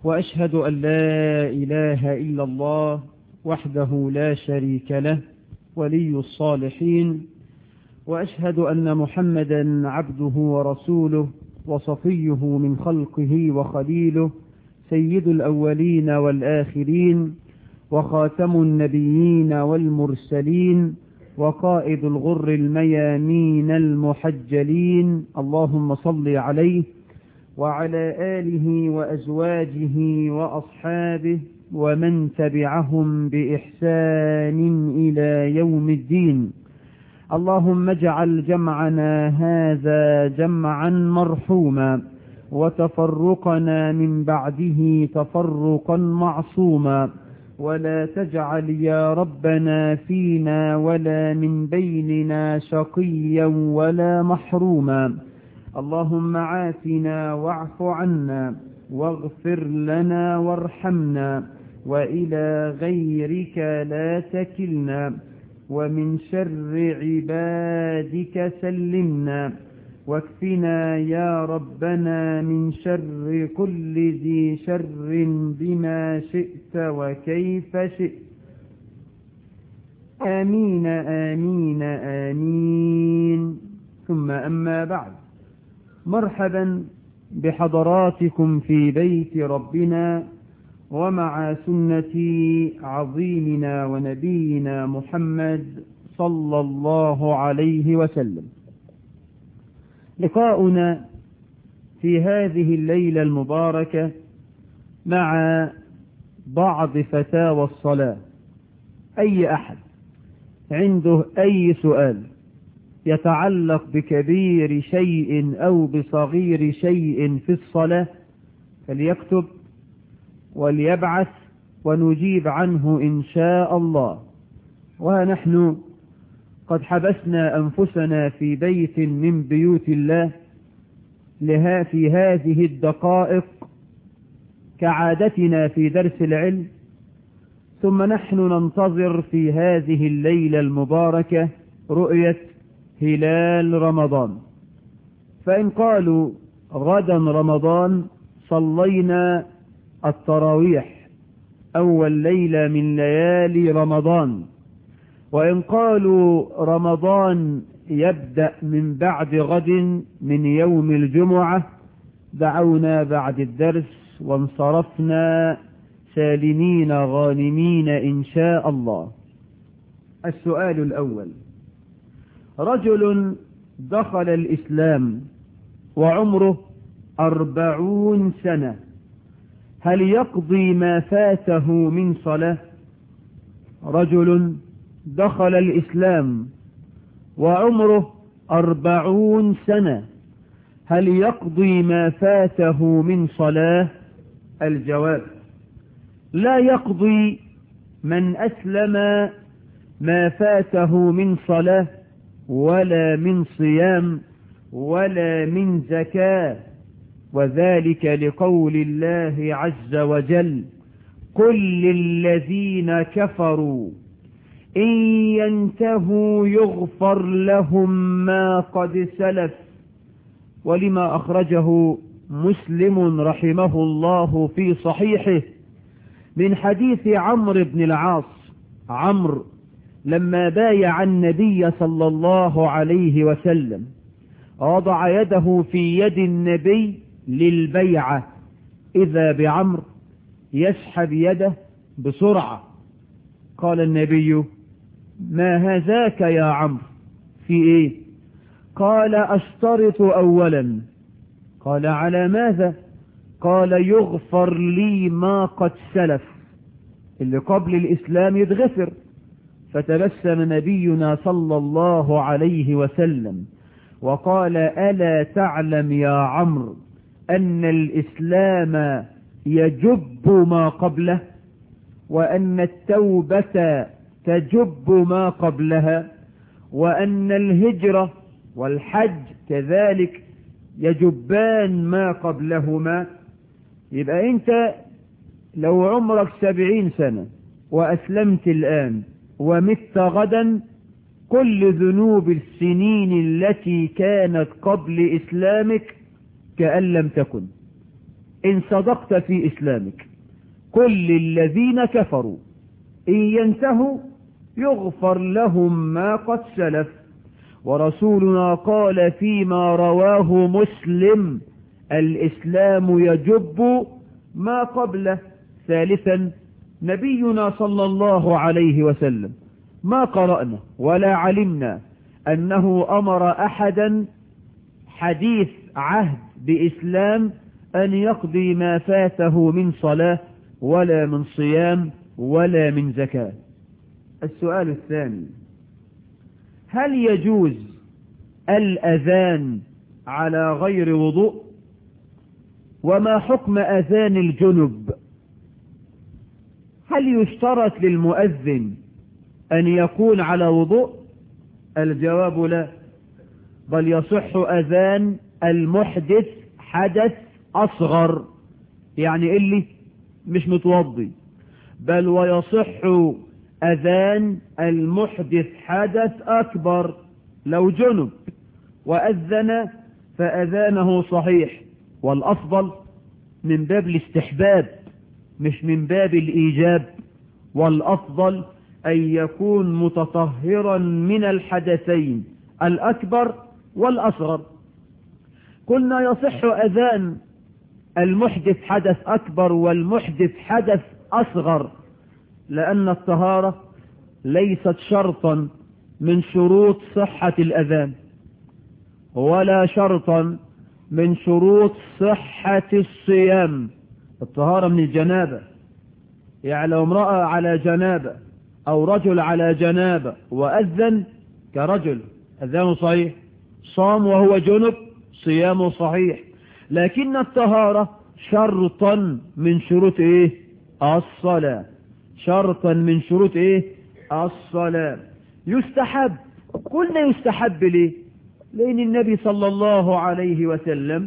وأشهد أن لا إله إلا الله وحده لا شريك له ولي الصالحين وأشهد أن محمدا عبده ورسوله وصفيه من خلقه وخليله سيد الأولين والآخرين وخاتم النبيين والمرسلين وقائد الغر الميامين المحجلين اللهم صل عليه وعلى آله وأزواجه وأصحابه ومن تبعهم بإحسان إلى يوم الدين اللهم اجعل جمعنا هذا جمعا مرحوما وتفرقنا من بعده تفرقا معصوما ولا تجعل يا ربنا فينا ولا من بيننا شقيا ولا محروما اللهم عافنا واعف عنا واغفر لنا وارحمنا وإلى غيرك لا تكلنا ومن شر عبادك سلمنا واكفنا يا ربنا من شر كل ذي شر بما شئت وكيف شئت آمين آمين آمين ثم أما بعد مرحبا بحضراتكم في بيت ربنا ومع سنة عظيمنا ونبينا محمد صلى الله عليه وسلم لقاؤنا في هذه الليلة المباركة مع بعض فتاوى الصلاة أي أحد عنده أي سؤال يتعلق بكبير شيء أو بصغير شيء في الصلاة فليكتب وليبعث ونجيب عنه إن شاء الله ونحن قد حبسنا أنفسنا في بيت من بيوت الله لها في هذه الدقائق كعادتنا في درس العلم ثم نحن ننتظر في هذه الليلة المباركة رؤية هلال رمضان فإن قالوا غدا رمضان صلينا التراويح أول ليلة من ليالي رمضان وإن قالوا رمضان يبدأ من بعد غد من يوم الجمعة دعونا بعد الدرس وانصرفنا سالمين غانمين إن شاء الله السؤال الأول رجل دخل الإسلام وعمره أربعون سنة هل يقضي ما فاته من صلاة رجل دخل الإسلام وعمره أربعون سنة هل يقضي ما فاته من صلاة الجواب لا يقضي من أسلم ما فاته من صلاة ولا من صيام ولا من زكاة وذلك لقول الله عز وجل قل للذين كفروا إن ينتهوا يغفر لهم ما قد سلف ولما أخرجه مسلم رحمه الله في صحيحه من حديث عمرو بن العاص عمرو لما بايع النبي صلى الله عليه وسلم وضع يده في يد النبي للبيعة إذا بعمر يسحب يده بسرعة قال النبي ما هذاك يا عمرو في ايه قال اشترط اولا قال على ماذا قال يغفر لي ما قد سلف اللي قبل الاسلام يتغفر فتبسم نبينا صلى الله عليه وسلم وقال ألا تعلم يا عمرو أن الإسلام يجب ما قبله وأن التوبة تجب ما قبلها وأن الهجرة والحج كذلك يجبان ما قبلهما يبقى أنت لو عمرك سبعين سنة وأسلمت الآن ومت غدا كل ذنوب السنين التي كانت قبل إسلامك كأن لم تكن إن صدقت في إسلامك كل الذين كفروا إن ينتهوا يغفر لهم ما قد سلف ورسولنا قال فيما رواه مسلم الإسلام يجب ما قبله ثالثا نبينا صلى الله عليه وسلم ما قرأنا ولا علمنا أنه أمر أحدا حديث عهد بإسلام أن يقضي ما فاته من صلاة ولا من صيام ولا من زكاة السؤال الثاني هل يجوز الأذان على غير وضوء وما حكم أذان الجنب هل يشترط للمؤذن أن يكون على وضوء الجواب لا بل يصح أذان المحدث حدث أصغر يعني اللي مش متوضي بل ويصح أذان المحدث حدث أكبر لو جنب وأذن فأذانه صحيح والأفضل من باب الاستحباب مش من باب الإيجاب والأفضل أن يكون متطهرا من الحدثين الأكبر والأصغر قلنا يصح أذان المحدث حدث أكبر والمحدث حدث أصغر لأن الطهارة ليست شرطا من شروط صحة الأذان ولا شرطا من شروط صحة الصيام الطهارة من الجنابة يعني لو امرأة على جنابة أو رجل على جنابة وأذن كرجل أذانه صحيح صام وهو جنب صيامه صحيح لكن الطهارة شرطا من شروط ايه الصلاة شرطا من شروط ايه الصلاة يستحب قلنا يستحب ليه لأن النبي صلى الله عليه وسلم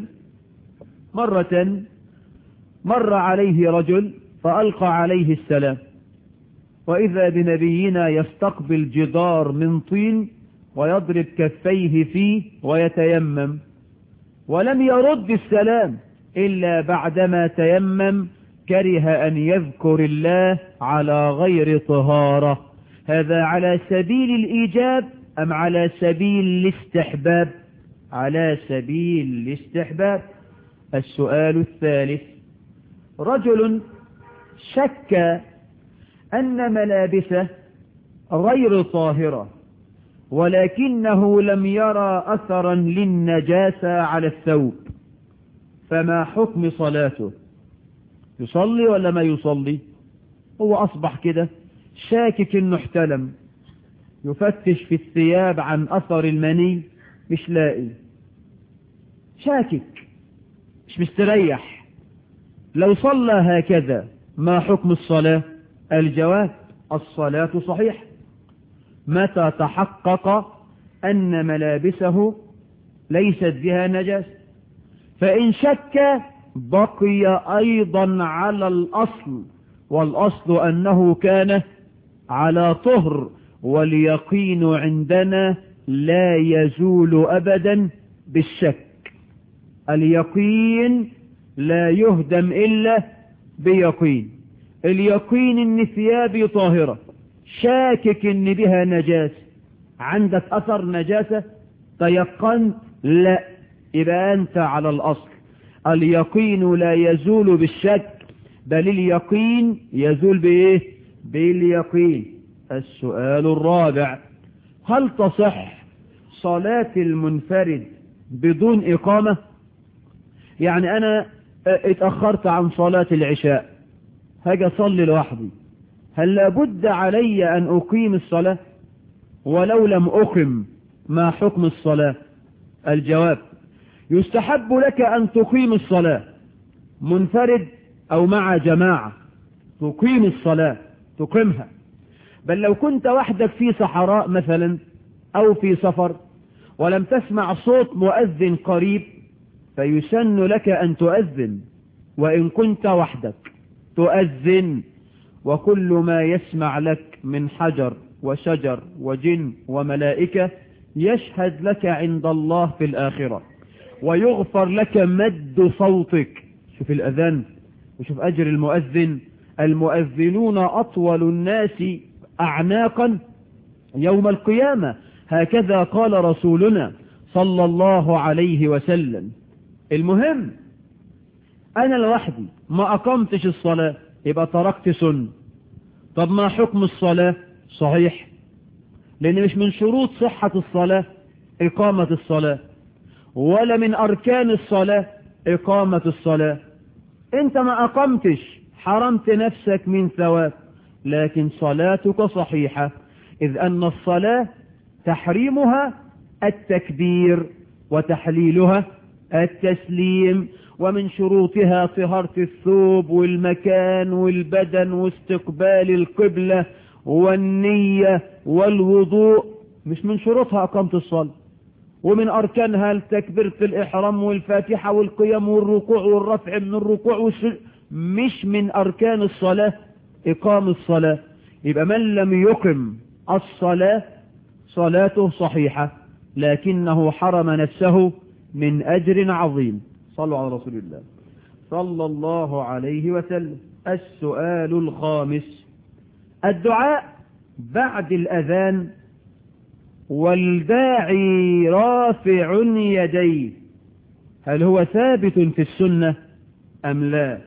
مرة مر عليه رجل فألقى عليه السلام وإذا بنبينا يستقبل جدار من طين ويضرب كفيه فيه ويتيمم ولم يرد السلام إلا بعدما تيمم كره أن يذكر الله على غير طهارة هذا على سبيل الإيجاب أم على سبيل الاستحباب على سبيل الاستحباب السؤال الثالث رجل شك أن ملابسه غير طاهرة ولكنه لم يرى أثرا للنجاسة على الثوب فما حكم صلاته يصلي ولا ما يصلي هو أصبح كده شاكك انه احتلم يفتش في الثياب عن أثر المني مش لاقي شاكك مش مستريح لو صلى هكذا ما حكم الصلاة الجواب الصلاة صحيح متى تحقق أن ملابسه ليست بها نجس فإن شك بقي أيضا على الأصل والأصل أنه كان على طهر واليقين عندنا لا يزول أبدا بالشك اليقين لا يهدم إلا بيقين اليقين ان ثيابي طاهرة شاكك ان بها نجاسة عندك اثر نجاسة تيقنت لا يبقى انت على الاصل اليقين لا يزول بالشك بل اليقين يزول بايه باليقين السؤال الرابع هل تصح صلاة المنفرد بدون اقامة يعني انا اتأخرت عن صلاة العشاء هاجي اصلي لوحدي هل لابد علي ان اقيم الصلاة ولو لم اقم ما حكم الصلاة الجواب يستحب لك ان تقيم الصلاة منفرد او مع جماعة تقيم الصلاة تقيمها بل لو كنت وحدك في صحراء مثلا او في سفر ولم تسمع صوت مؤذن قريب فيسن لك ان تؤذن وان كنت وحدك تؤذن وكل ما يسمع لك من حجر وشجر وجن وملائكة يشهد لك عند الله في الآخرة ويغفر لك مد صوتك شوف الأذان وشوف أجر المؤذن المؤذنون أطول الناس أعناقا يوم القيامة هكذا قال رسولنا صلى الله عليه وسلم المهم أنا لوحدي ما أقمتش الصلاة يبقى تركت سن طب ما حكم الصلاة صحيح لأن مش من شروط صحة الصلاة إقامة الصلاة ولا من أركان الصلاة إقامة الصلاة أنت ما أقمتش حرمت نفسك من ثواب لكن صلاتك صحيحة إذ أن الصلاة تحريمها التكبير وتحليلها التسليم ومن شروطها طهارة الثوب والمكان والبدن واستقبال القبلة والنية والوضوء مش من شروطها أقامة الصلاة ومن أركانها التكبير في الإحرام والفاتحة والقيام والركوع والرفع من الركوع والسجود مش من أركان الصلاة إقام الصلاة يبقى من لم يقم الصلاة صلاته صحيحة لكنه حرم نفسه من أجر عظيم صلوا على رسول الله صلى الله عليه وسلم السؤال الخامس الدعاء بعد الأذان والداعي رافع يديه هل هو ثابت في السنة أم لا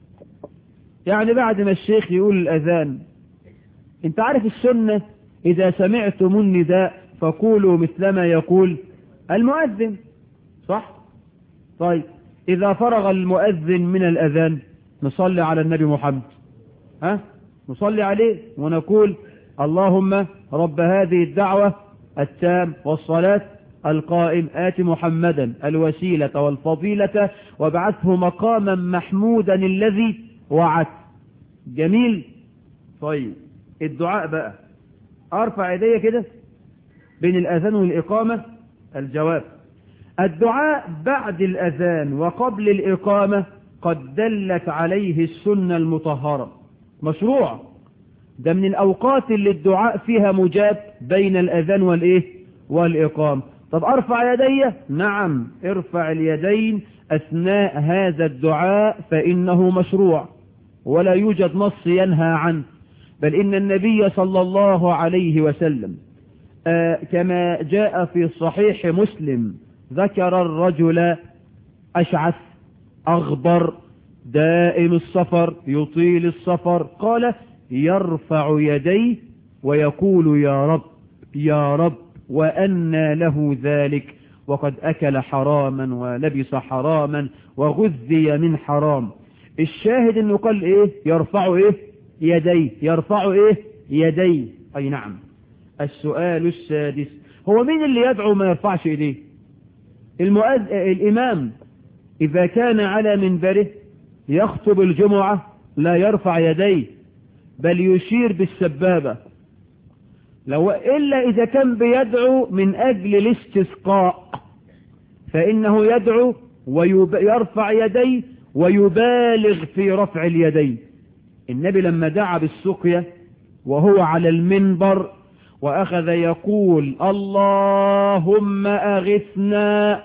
يعني بعد ما الشيخ يقول الأذان انت عارف السنة إذا سمعتم النداء فقولوا مثلما يقول المؤذن صح طيب إذا فرغ المؤذن من الأذان نصلي على النبي محمد ها نصلي عليه ونقول اللهم رب هذه الدعوة التام والصلاة القائم آت محمدا الوسيلة والفضيلة وابعثه مقاما محمودا الذي وعد جميل طيب الدعاء بقى ارفع ايديا كده بين الاذان والاقامة الجواب الدعاء بعد الاذان وقبل الاقامة قد دلت عليه السنة المطهرة مشروع ده من الاوقات اللي الدعاء فيها مجاب بين الاذان والايه والاقامة طب ارفع يدي نعم ارفع اليدين اثناء هذا الدعاء فانه مشروع ولا يوجد نص ينهى عنه بل إن النبي صلى الله عليه وسلم آه كما جاء في صحيح مسلم ذكر الرجل أشعث أغبر دائم السفر يطيل السفر قال يرفع يديه ويقول يا رب يا رب وأنى له ذلك وقد أكل حراما ولبس حراما وغذي من حرام الشاهد انه قال ايه يرفع ايه يديه يرفع ايه يديه اي نعم السؤال السادس هو مين اللي يدعو ما يرفعش ايديه المؤذ... الامام اذا كان على منبره يخطب الجمعة لا يرفع يديه بل يشير بالسبابة لو إلا إذا كان بيدعو من أجل الاستسقاء فإنه يدعو ويرفع يديه ويبالغ في رفع اليدين النبي لما دعا بالسقيا وهو على المنبر وأخذ يقول اللهم أغثنا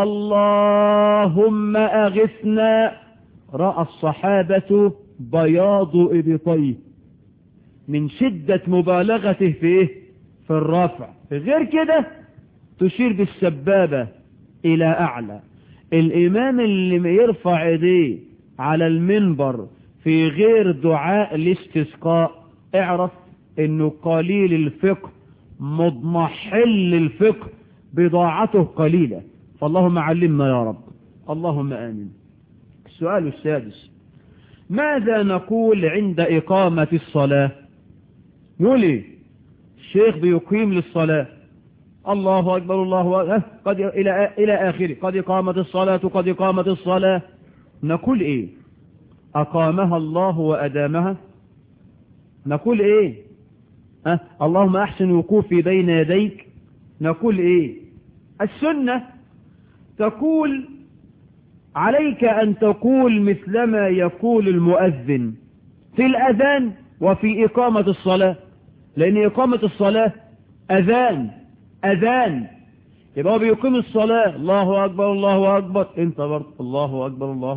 اللهم أغثنا رأى الصحابة بياض إبطيه من شدة مبالغته في إيه؟ في الرفع غير كده تشير بالسبابة إلى أعلى الإمام اللي يرفع ايديه على المنبر في غير دعاء الاستسقاء اعرف انه قليل الفقه مضمحل الفقه بضاعته قليلة فاللهم علمنا يا رب اللهم آمين السؤال السادس ماذا نقول عند إقامة الصلاة نقول ايه الشيخ بيقيم للصلاة الله أكبر الله أكبر قد إلى إلى آخره قد قامت الصلاة قد قامت الصلاة نقول إيه أقامها الله وأدامها نقول إيه أه؟ اللهم أحسن وقوفي بين يديك نقول إيه السنة تقول عليك أن تقول مثلما يقول المؤذن في الأذان وفي إقامة الصلاة لأن إقامة الصلاة أذان أذان يبقى هو بيقيم الصلاة الله أكبر الله أكبر انت برضه الله أكبر الله أكبر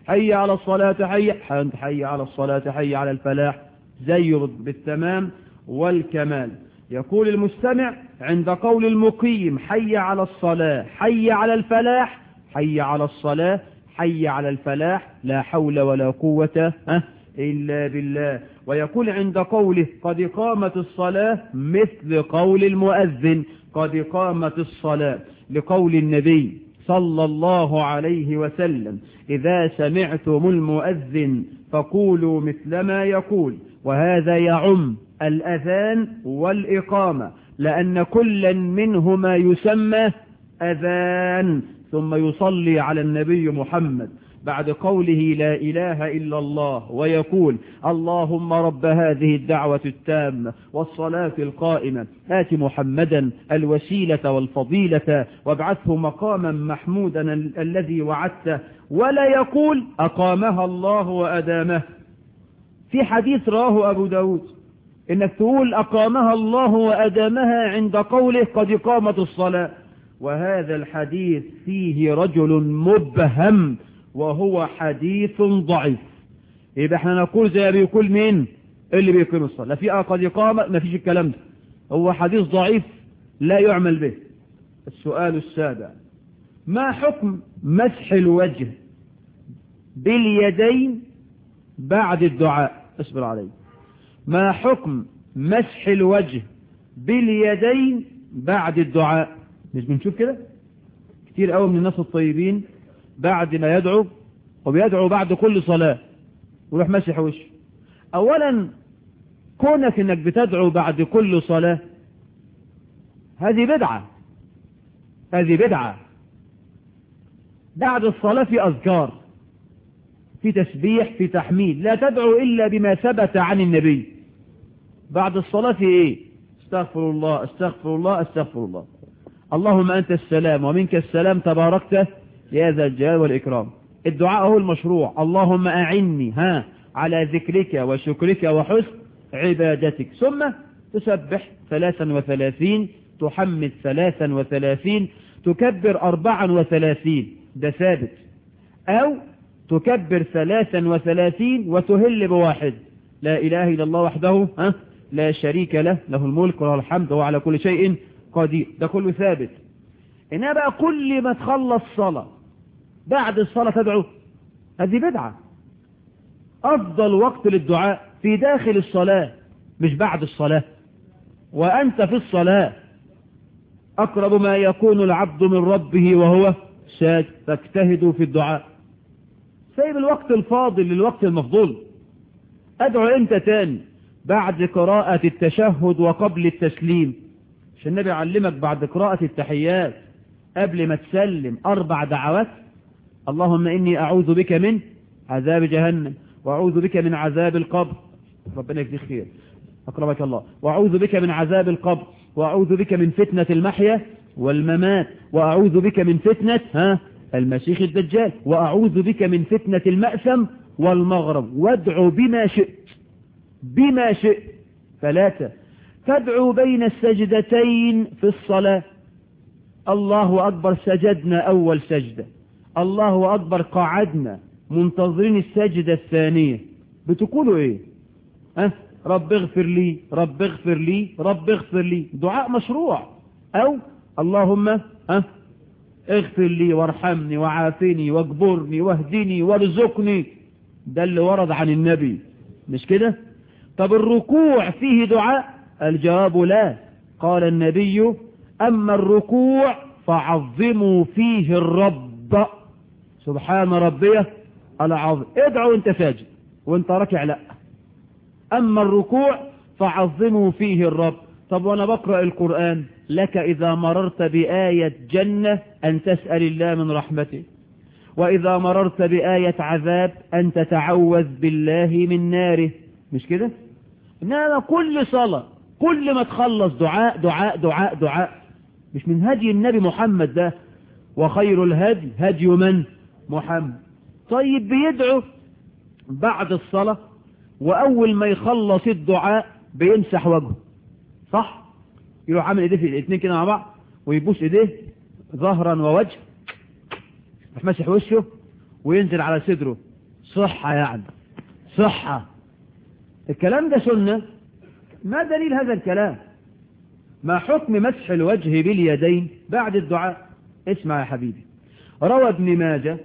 حي على الصلاة حي حي على الصلاة حي على الفلاح زي بالتمام والكمال يقول المستمع عند قول المقيم حي على الصلاة حي على الفلاح حي على الصلاة حي على الفلاح لا حول ولا قوة إلا بالله ويقول عند قوله قد قامت الصلاة مثل قول المؤذن قد قامت الصلاة لقول النبي صلى الله عليه وسلم إذا سمعتم المؤذن فقولوا مثل ما يقول وهذا يعم الأذان والإقامة لأن كلا منهما يسمى أذان ثم يصلي على النبي محمد بعد قوله لا إله إلا الله ويقول اللهم رب هذه الدعوة التامة والصلاة القائمة آت محمدا الوسيلة والفضيلة وابعثه مقاما محمودا الذي وعدته ولا يقول أقامها الله وأدامه في حديث راه أبو داود إنك تقول أقامها الله وأدامها عند قوله قد قامت الصلاة وهذا الحديث فيه رجل مبهم وهو حديث ضعيف يبقى احنا نقول زي بيقول مين اللي بيقيم الصلاة لا في قد قام ما فيش الكلام ده هو حديث ضعيف لا يعمل به السؤال السابع ما حكم مسح الوجه باليدين بعد الدعاء اصبر علي ما حكم مسح الوجه باليدين بعد الدعاء مش بنشوف كده كتير قوي من الناس الطيبين بعد ما يدعو وبيدعو بعد كل صلاة ويروح مسح وشه اولا كونك انك بتدعو بعد كل صلاة هذه بدعة هذه بدعة بعد الصلاة في أذكار في تسبيح في تحميد لا تدعو إلا بما ثبت عن النبي بعد الصلاة في إيه استغفر الله استغفر الله استغفر الله اللهم أنت السلام ومنك السلام تباركت يا ذا الجلال والإكرام الدعاء هو المشروع اللهم أعني ها على ذكرك وشكرك وحسن عبادتك ثم تسبح ثلاثا وثلاثين تحمد ثلاثا وثلاثين تكبر أربعا وثلاثين ده ثابت أو تكبر ثلاثا وثلاثين وتهل بواحد لا إله إلا الله وحده ها لا شريك له له الملك وله الحمد وهو على كل شيء قدير ده كله ثابت إنها بقى كل ما تخلص صلاة بعد الصلاة تدعو هذه بدعة أفضل وقت للدعاء في داخل الصلاة مش بعد الصلاة وأنت في الصلاة أقرب ما يكون العبد من ربه وهو ساجد فاجتهدوا في الدعاء سيب الوقت الفاضل للوقت المفضول أدعو أنت تاني بعد قراءة التشهد وقبل التسليم عشان النبي علمك بعد قراءة التحيات قبل ما تسلم أربع دعوات اللهم إني أعوذ بك من عذاب جهنم وأعوذ بك من عذاب القبر ربنا يجزيك خير أقربك الله وأعوذ بك من عذاب القبر وأعوذ بك من فتنة المحيا والممات وأعوذ بك من فتنة ها المسيح الدجال وأعوذ بك من فتنة المأثم والمغرب وادعو بما شئت بما شئت ثلاثة تدعو بين السجدتين في الصلاة الله أكبر سجدنا أول سجدة الله أكبر قعدنا منتظرين السجدة الثانية بتقولوا إيه أه؟ رب اغفر لي رب اغفر لي رب اغفر لي دعاء مشروع أو اللهم أه؟ اغفر لي وارحمني وعافني واجبرني واهدني وارزقني ده اللي ورد عن النبي مش كده طب الركوع فيه دعاء الجواب لا قال النبي أما الركوع فعظموا فيه الرب سبحان ربي العظيم ادعوا انت ساجد وانت راكع لا أما الركوع فعظموا فيه الرب طب وانا بقرأ القرآن لك إذا مررت بآية جنة أن تسأل الله من رحمته وإذا مررت بآية عذاب أن تتعوذ بالله من ناره مش كده إنما كل صلاة كل ما تخلص دعاء دعاء دعاء دعاء مش من هدي النبي محمد ده وخير الهدي هدي من محمد طيب بيدعو بعد الصلاة وأول ما يخلص الدعاء بيمسح وجهه صح يروح عامل ايديه في الاثنين كده مع بعض ويبوس ايديه ظهرا ووجه يروح ماسح وشه وينزل على صدره صحة يعني صحة الكلام ده سنة ما دليل هذا الكلام ما حكم مسح الوجه باليدين بعد الدعاء اسمع يا حبيبي روى ابن ماجه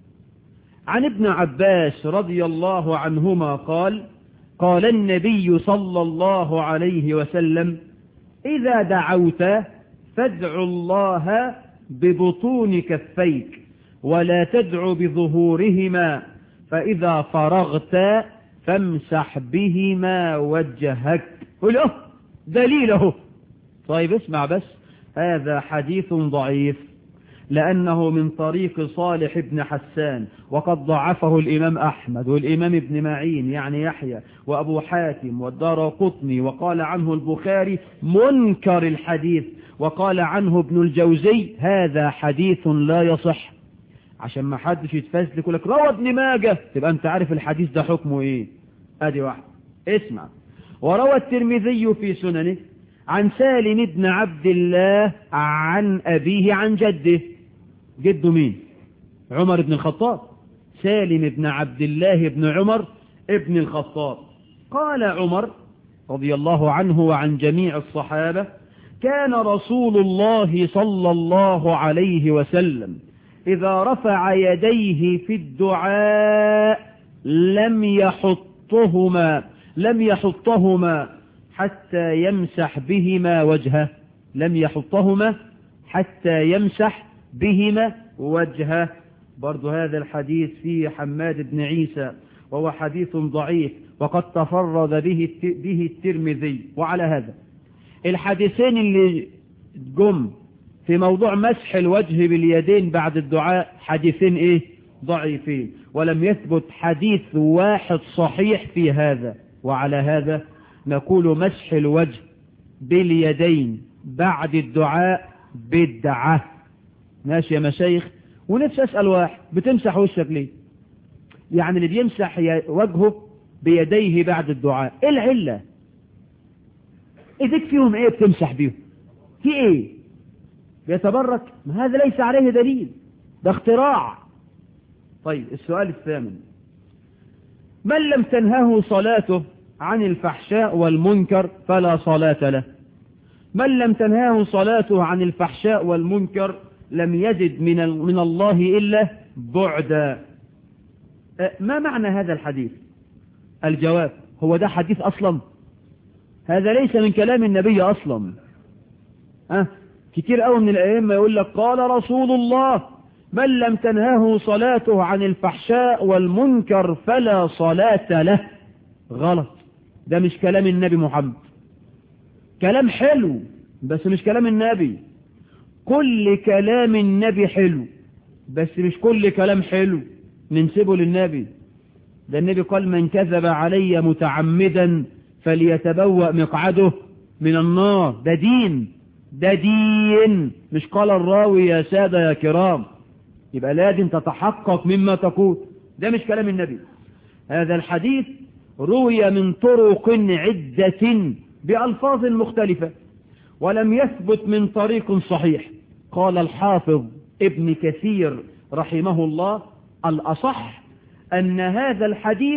عن ابن عباس رضي الله عنهما قال قال النبي صلى الله عليه وسلم إذا دعوت فادع الله ببطون كفيك ولا تدع بظهورهما فإذا فرغت فامسح بهما وجهك قل اه دليله طيب اسمع بس هذا حديث ضعيف لأنه من طريق صالح بن حسان وقد ضعفه الإمام أحمد والإمام ابن معين يعني يحيى وأبو حاتم والدار قطني وقال عنه البخاري منكر الحديث وقال عنه ابن الجوزي هذا حديث لا يصح عشان ما حدش يتفزلك يقول لك روى ابن ماجه تبقى انت عارف الحديث ده حكمه ايه ادي واحد اسمع وروى الترمذي في سننه عن سالم بن عبد الله عن أبيه عن جده جده مين عمر بن الخطاب سالم بن عبد الله بن عمر ابن الخطاب قال عمر رضي الله عنه وعن جميع الصحابة كان رسول الله صلى الله عليه وسلم إذا رفع يديه في الدعاء لم يحطهما لم يحطهما حتى يمسح بهما وجهه لم يحطهما حتى يمسح بهما وجهه برضو هذا الحديث فيه حماد بن عيسى وهو حديث ضعيف وقد تفرد به به الترمذي وعلى هذا الحديثين اللي جم في موضوع مسح الوجه باليدين بعد الدعاء حديثين ايه ضعيفين ولم يثبت حديث واحد صحيح في هذا وعلى هذا نقول مسح الوجه باليدين بعد الدعاء بدعة ماشي يا مشايخ ونفسي أسأل واحد بتمسح وشك ليه يعني اللي بيمسح وجهه بيديه بعد الدعاء ايه العلة ايديك فيهم ايه بتمسح بيهم في ايه بيتبرك ما هذا ليس عليه دليل ده اختراع طيب السؤال الثامن من لم تنهه صلاته عن الفحشاء والمنكر فلا صلاة له من لم تنهاه صلاته عن الفحشاء والمنكر لم يجد من من الله إلا بعدا ما معنى هذا الحديث الجواب هو ده حديث أصلا هذا ليس من كلام النبي أصلا أه كتير قوي من الأئمة يقول لك قال رسول الله من لم تنهاه صلاته عن الفحشاء والمنكر فلا صلاة له غلط ده مش كلام النبي محمد كلام حلو بس مش كلام النبي كل كلام النبي حلو بس مش كل كلام حلو ننسبه للنبي ده النبي قال من كذب علي متعمدا فليتبوأ مقعده من النار ده دين ده دين مش قال الراوي يا سادة يا كرام يبقى لازم تتحقق مما تقول ده مش كلام النبي هذا الحديث روي من طرق عدة بألفاظ مختلفة ولم يثبت من طريق صحيح قال الحافظ ابن كثير رحمه الله الأصح أن هذا الحديث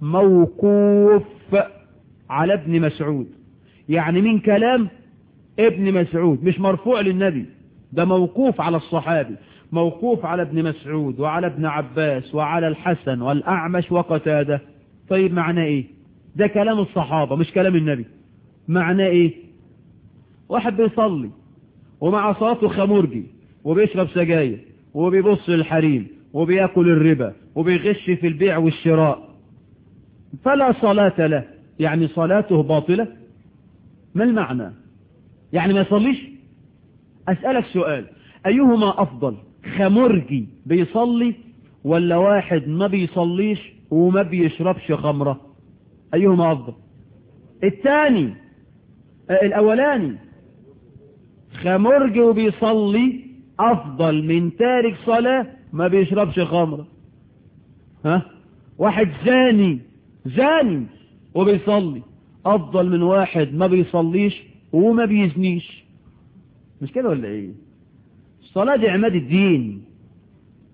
موقوف على ابن مسعود يعني من كلام ابن مسعود مش مرفوع للنبي ده موقوف على الصحابي موقوف على ابن مسعود وعلى ابن عباس وعلى الحسن والأعمش وقتاده طيب معناه ايه ده كلام الصحابة مش كلام النبي معناه ايه واحد بيصلي ومع صلاته خمرجي وبيشرب سجاير وبيبص للحريم وبياكل الربا وبيغش في البيع والشراء فلا صلاة له يعني صلاته باطلة ما المعنى يعني ما يصليش أسألك سؤال أيهما أفضل خمرجي بيصلي ولا واحد ما بيصليش وما بيشربش خمرة أيهما أفضل الثاني الأولاني خمرج وبيصلي أفضل من تارك صلاة ما بيشربش خمرة ها واحد زاني زاني وبيصلي أفضل من واحد ما بيصليش وما بيزنيش مش كده ولا ايه الصلاة دي عماد الدين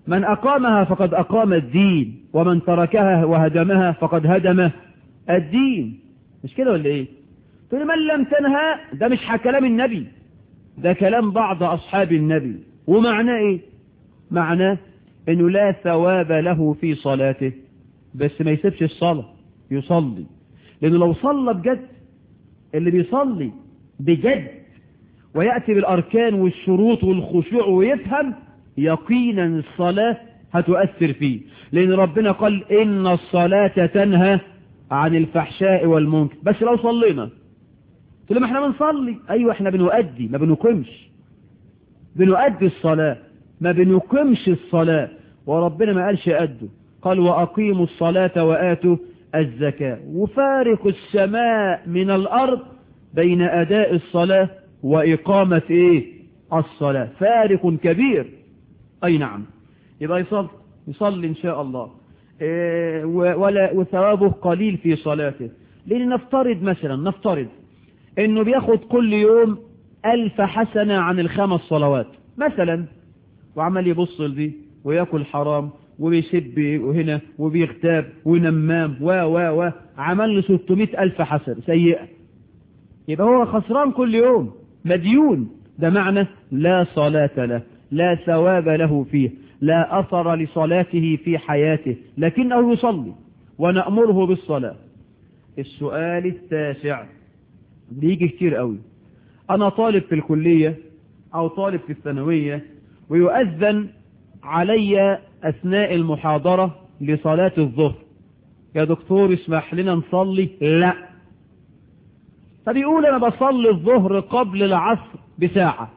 من أقامها فقد أقام الدين ومن تركها وهدمها فقد هدم الدين مش كده ولا ايه تقول من لم تنهى ده مش كلام النبي ده كلام بعض أصحاب النبي ومعناه ايه معناه انه لا ثواب له في صلاته بس ما يسيبش الصلاة يصلي لانه لو صلى بجد اللي بيصلي بجد ويأتي بالأركان والشروط والخشوع ويفهم يقينا الصلاة هتؤثر فيه لأن ربنا قال إن الصلاة تنهى عن الفحشاء والمنكر بس لو صلينا تقول لما احنا بنصلي أيوة احنا بنؤدي ما بنقمش بنؤدي الصلاة ما بنقمش الصلاة وربنا ما قالش أدوا قال وأقيموا الصلاة وآتوا الزكاة وفارق السماء من الأرض بين أداء الصلاة وإقامة إيه الصلاة فارق كبير أي نعم يبقى يصلي يصلي إن شاء الله إيه ولا وثوابه قليل في صلاته لأن نفترض مثلا نفترض إنه بياخد كل يوم ألف حسنة عن الخمس صلوات مثلا وعمل يبص لدي ويأكل حرام وبيسب وهنا وبيغتاب ونمام و و و عمل له 600 ألف حسنة سيئة يبقى هو خسران كل يوم مديون ده معنى لا صلاة له لا ثواب له فيه لا أثر لصلاته في حياته لكنه يصلي ونأمره بالصلاة السؤال التاسع بيجي كتير قوي أنا طالب في الكلية أو طالب في الثانوية ويؤذن علي أثناء المحاضرة لصلاة الظهر يا دكتور اسمح لنا نصلي لا فبيقول أنا بصلي الظهر قبل العصر بساعة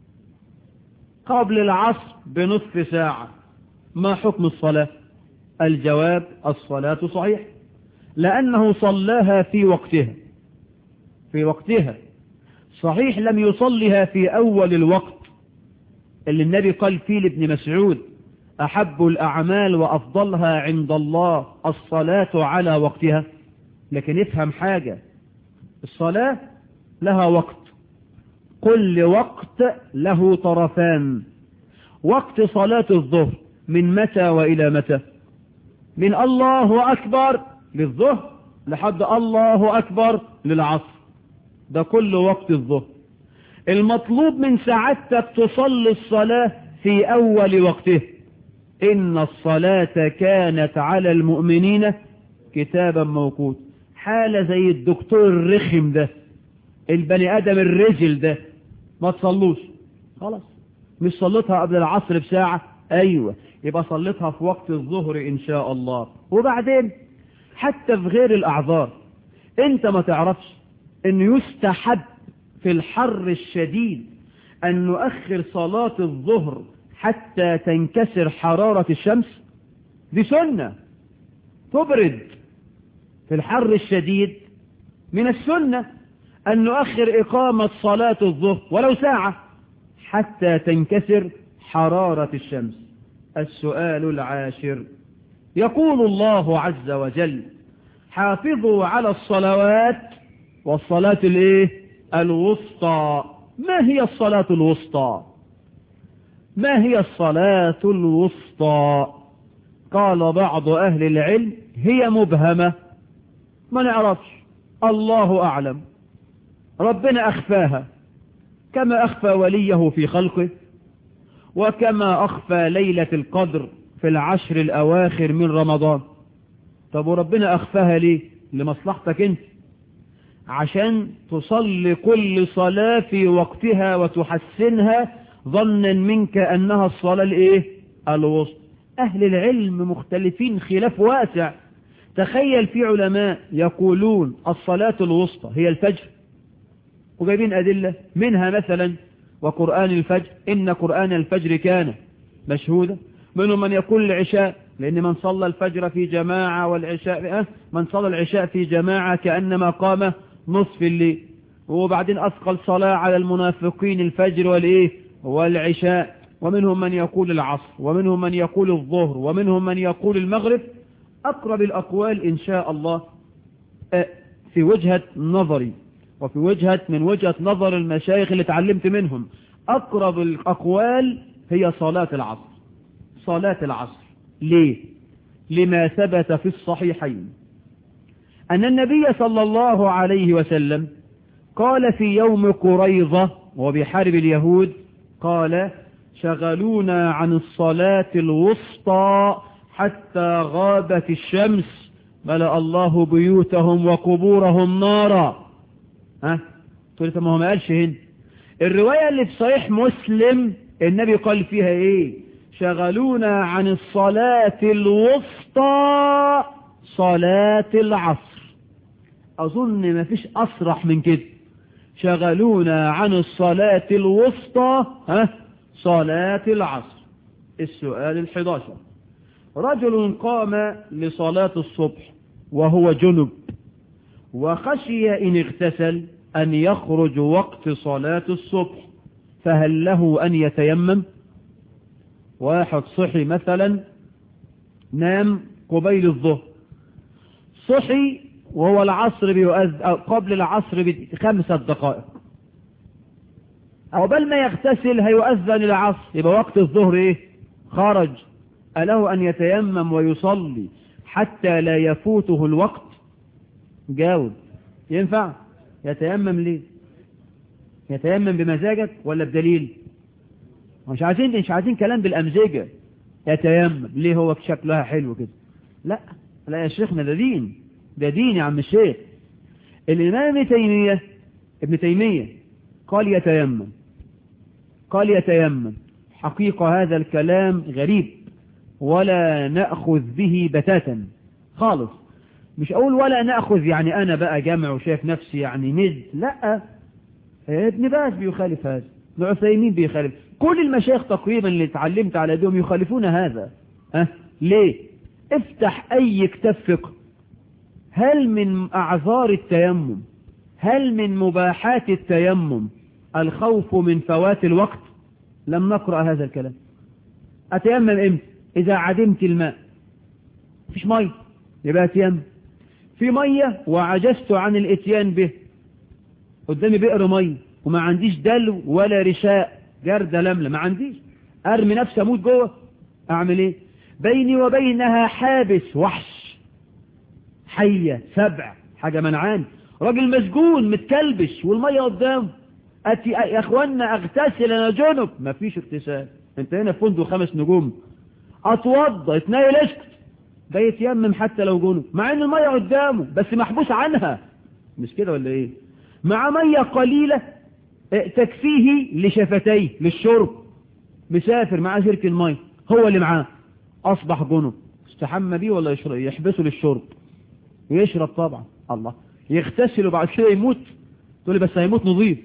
قبل العصر بنصف ساعة ما حكم الصلاة الجواب الصلاة صحيح لأنه صلاها في وقتها في وقتها صحيح لم يصلها في أول الوقت اللي النبي قال فيه لابن مسعود أحب الأعمال وأفضلها عند الله الصلاة على وقتها لكن افهم حاجة الصلاة لها وقت كل وقت له طرفان وقت صلاة الظهر من متى وإلى متى من الله أكبر للظهر لحد الله أكبر للعصر ده كل وقت الظهر المطلوب من سعادتك تصلي الصلاة في أول وقته إن الصلاة كانت على المؤمنين كتابا موقوت حالة زي الدكتور الرخم ده البني آدم الرجل ده ما تصلوش خلاص مش صليتها قبل العصر بساعة أيوة يبقى صليتها في وقت الظهر إن شاء الله وبعدين حتى في غير الأعذار انت ما تعرفش ان يستحب في الحر الشديد أن نؤخر صلاة الظهر حتى تنكسر حرارة الشمس دي سنة تبرد في الحر الشديد من السنة أن نؤخر إقامة صلاة الظهر ولو ساعة حتى تنكسر حرارة الشمس السؤال العاشر يقول الله عز وجل حافظوا على الصلوات والصلاة الايه الوسطى ما هي الصلاة الوسطى ما هي الصلاة الوسطى قال بعض أهل العلم هي مبهمة ما نعرفش الله أعلم ربنا أخفاها كما أخفى وليه في خلقه وكما أخفى ليلة القدر في العشر الأواخر من رمضان طب وربنا أخفاها ليه لمصلحتك انت عشان تصلي كل صلاة في وقتها وتحسنها ظنا منك أنها الصلاة الايه الوسط أهل العلم مختلفين خلاف واسع تخيل في علماء يقولون الصلاة الوسطى هي الفجر وجايبين أدلة منها مثلا وقرآن الفجر إن قرآن الفجر كان مشهودا منهم من يقول العشاء لأن من صلى الفجر في جماعة والعشاء من صلى العشاء في جماعة كأنما قام نصف الليل وبعدين أثقل صلاة على المنافقين الفجر والإيه والعشاء ومنهم من يقول العصر ومنهم من يقول الظهر ومنهم من يقول المغرب أقرب الأقوال إن شاء الله في وجهة نظري وفي وجهة من وجهة نظر المشايخ اللي تعلمت منهم أقرب الأقوال هي صلاة العصر صلاة العصر ليه لما ثبت في الصحيحين أن النبي صلى الله عليه وسلم قال في يوم قريظة وبحرب اليهود قال شغلونا عن الصلاة الوسطى حتى غابت الشمس ملأ الله بيوتهم وقبورهم نارا ها قلت ما هو ما قالش هنا الرواية اللي في صحيح مسلم النبي قال فيها ايه شغلونا عن الصلاة الوسطى صلاة العصر اظن ما فيش اصرح من كده شغلونا عن الصلاة الوسطى ها صلاة العصر السؤال الحداشر رجل قام لصلاة الصبح وهو جنب وخشي إن اغتسل أن يخرج وقت صلاة الصبح فهل له أن يتيمم واحد صحي مثلا نام قبيل الظهر صحي وهو العصر بيؤذ أو قبل العصر بخمسة دقائق أو بل ما يغتسل هيؤذن العصر يبقى وقت الظهر إيه خرج أله أن يتيمم ويصلي حتى لا يفوته الوقت جاوب ينفع يتيمم ليه يتيمم بمزاجك ولا بدليل مش عايزين مش عايزين كلام بالأمزجة يتيمم ليه هو شكلها حلو كده لا لا يا شيخنا ده دين ده دين يا عم الشيخ الإمام ابن تيمية ابن تيمية قال يتيمم قال يتيمم حقيقة هذا الكلام غريب ولا نأخذ به بتاتا خالص مش أقول ولا نأخذ يعني أنا بقى جامع وشايف نفسي يعني نز لا ابن باز بيخالف هذا ابن عثيمين بيخالف كل المشايخ تقريبا اللي اتعلمت على ايديهم يخالفون هذا ها ليه افتح اي كتاب فقه هل من اعذار التيمم هل من مباحات التيمم الخوف من فوات الوقت لم نقرأ هذا الكلام اتيمم امتى اذا عدمت الماء مفيش مية يبقى اتيمم في مية وعجزت عن الاتيان به قدامي بئر مية وما عنديش دلو ولا رشاء جردة لملة ما عنديش ارمي نفسي اموت جوه اعمل ايه بيني وبينها حابس وحش حية سبع حاجة منعان راجل مسجون متكلبش والمية قدامه أتي يا اخوانا اغتسل انا جنب ما فيش اغتسال انت هنا في فندق خمس نجوم اتوضى اتنايل اسكت ده يتيمم حتى لو جنب مع ان المية قدامه بس محبوس عنها مش كده ولا ايه مع مية قليلة تكفيه لشفتيه للشرب مسافر معاه شرك المية هو اللي معاه اصبح جنب استحمى بيه ولا يشرب يحبسه للشرب ويشرب طبعا الله يغتسل وبعد كده يموت تقول لي بس هيموت نظيف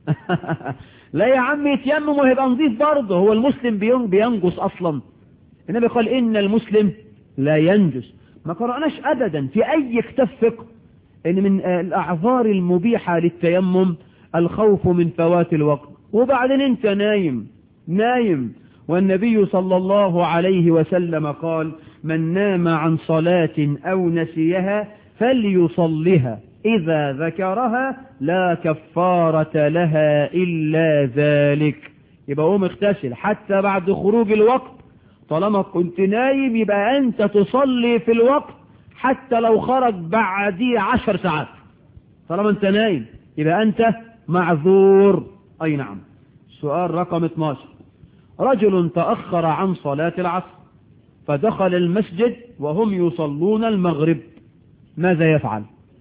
لا يا عم يتيمم وهيبقى نظيف برضه هو المسلم بينجس اصلا النبي قال ان المسلم لا ينجس ما قرأناش ابدا في اي كتاب فقه ان من الاعذار المبيحة للتيمم الخوف من فوات الوقت وبعدين انت نايم نايم والنبي صلى الله عليه وسلم قال من نام عن صلاة او نسيها فليصلها إذا ذكرها لا كفارة لها إلا ذلك يبقى قوم اغتسل حتى بعد خروج الوقت طالما كنت نايم يبقى أنت تصلي في الوقت حتى لو خرج بعديه عشر ساعات طالما أنت نايم يبقى أنت معذور أي نعم سؤال رقم 12 رجل تأخر عن صلاة العصر فدخل المسجد وهم يصلون المغرب ماذا يفعل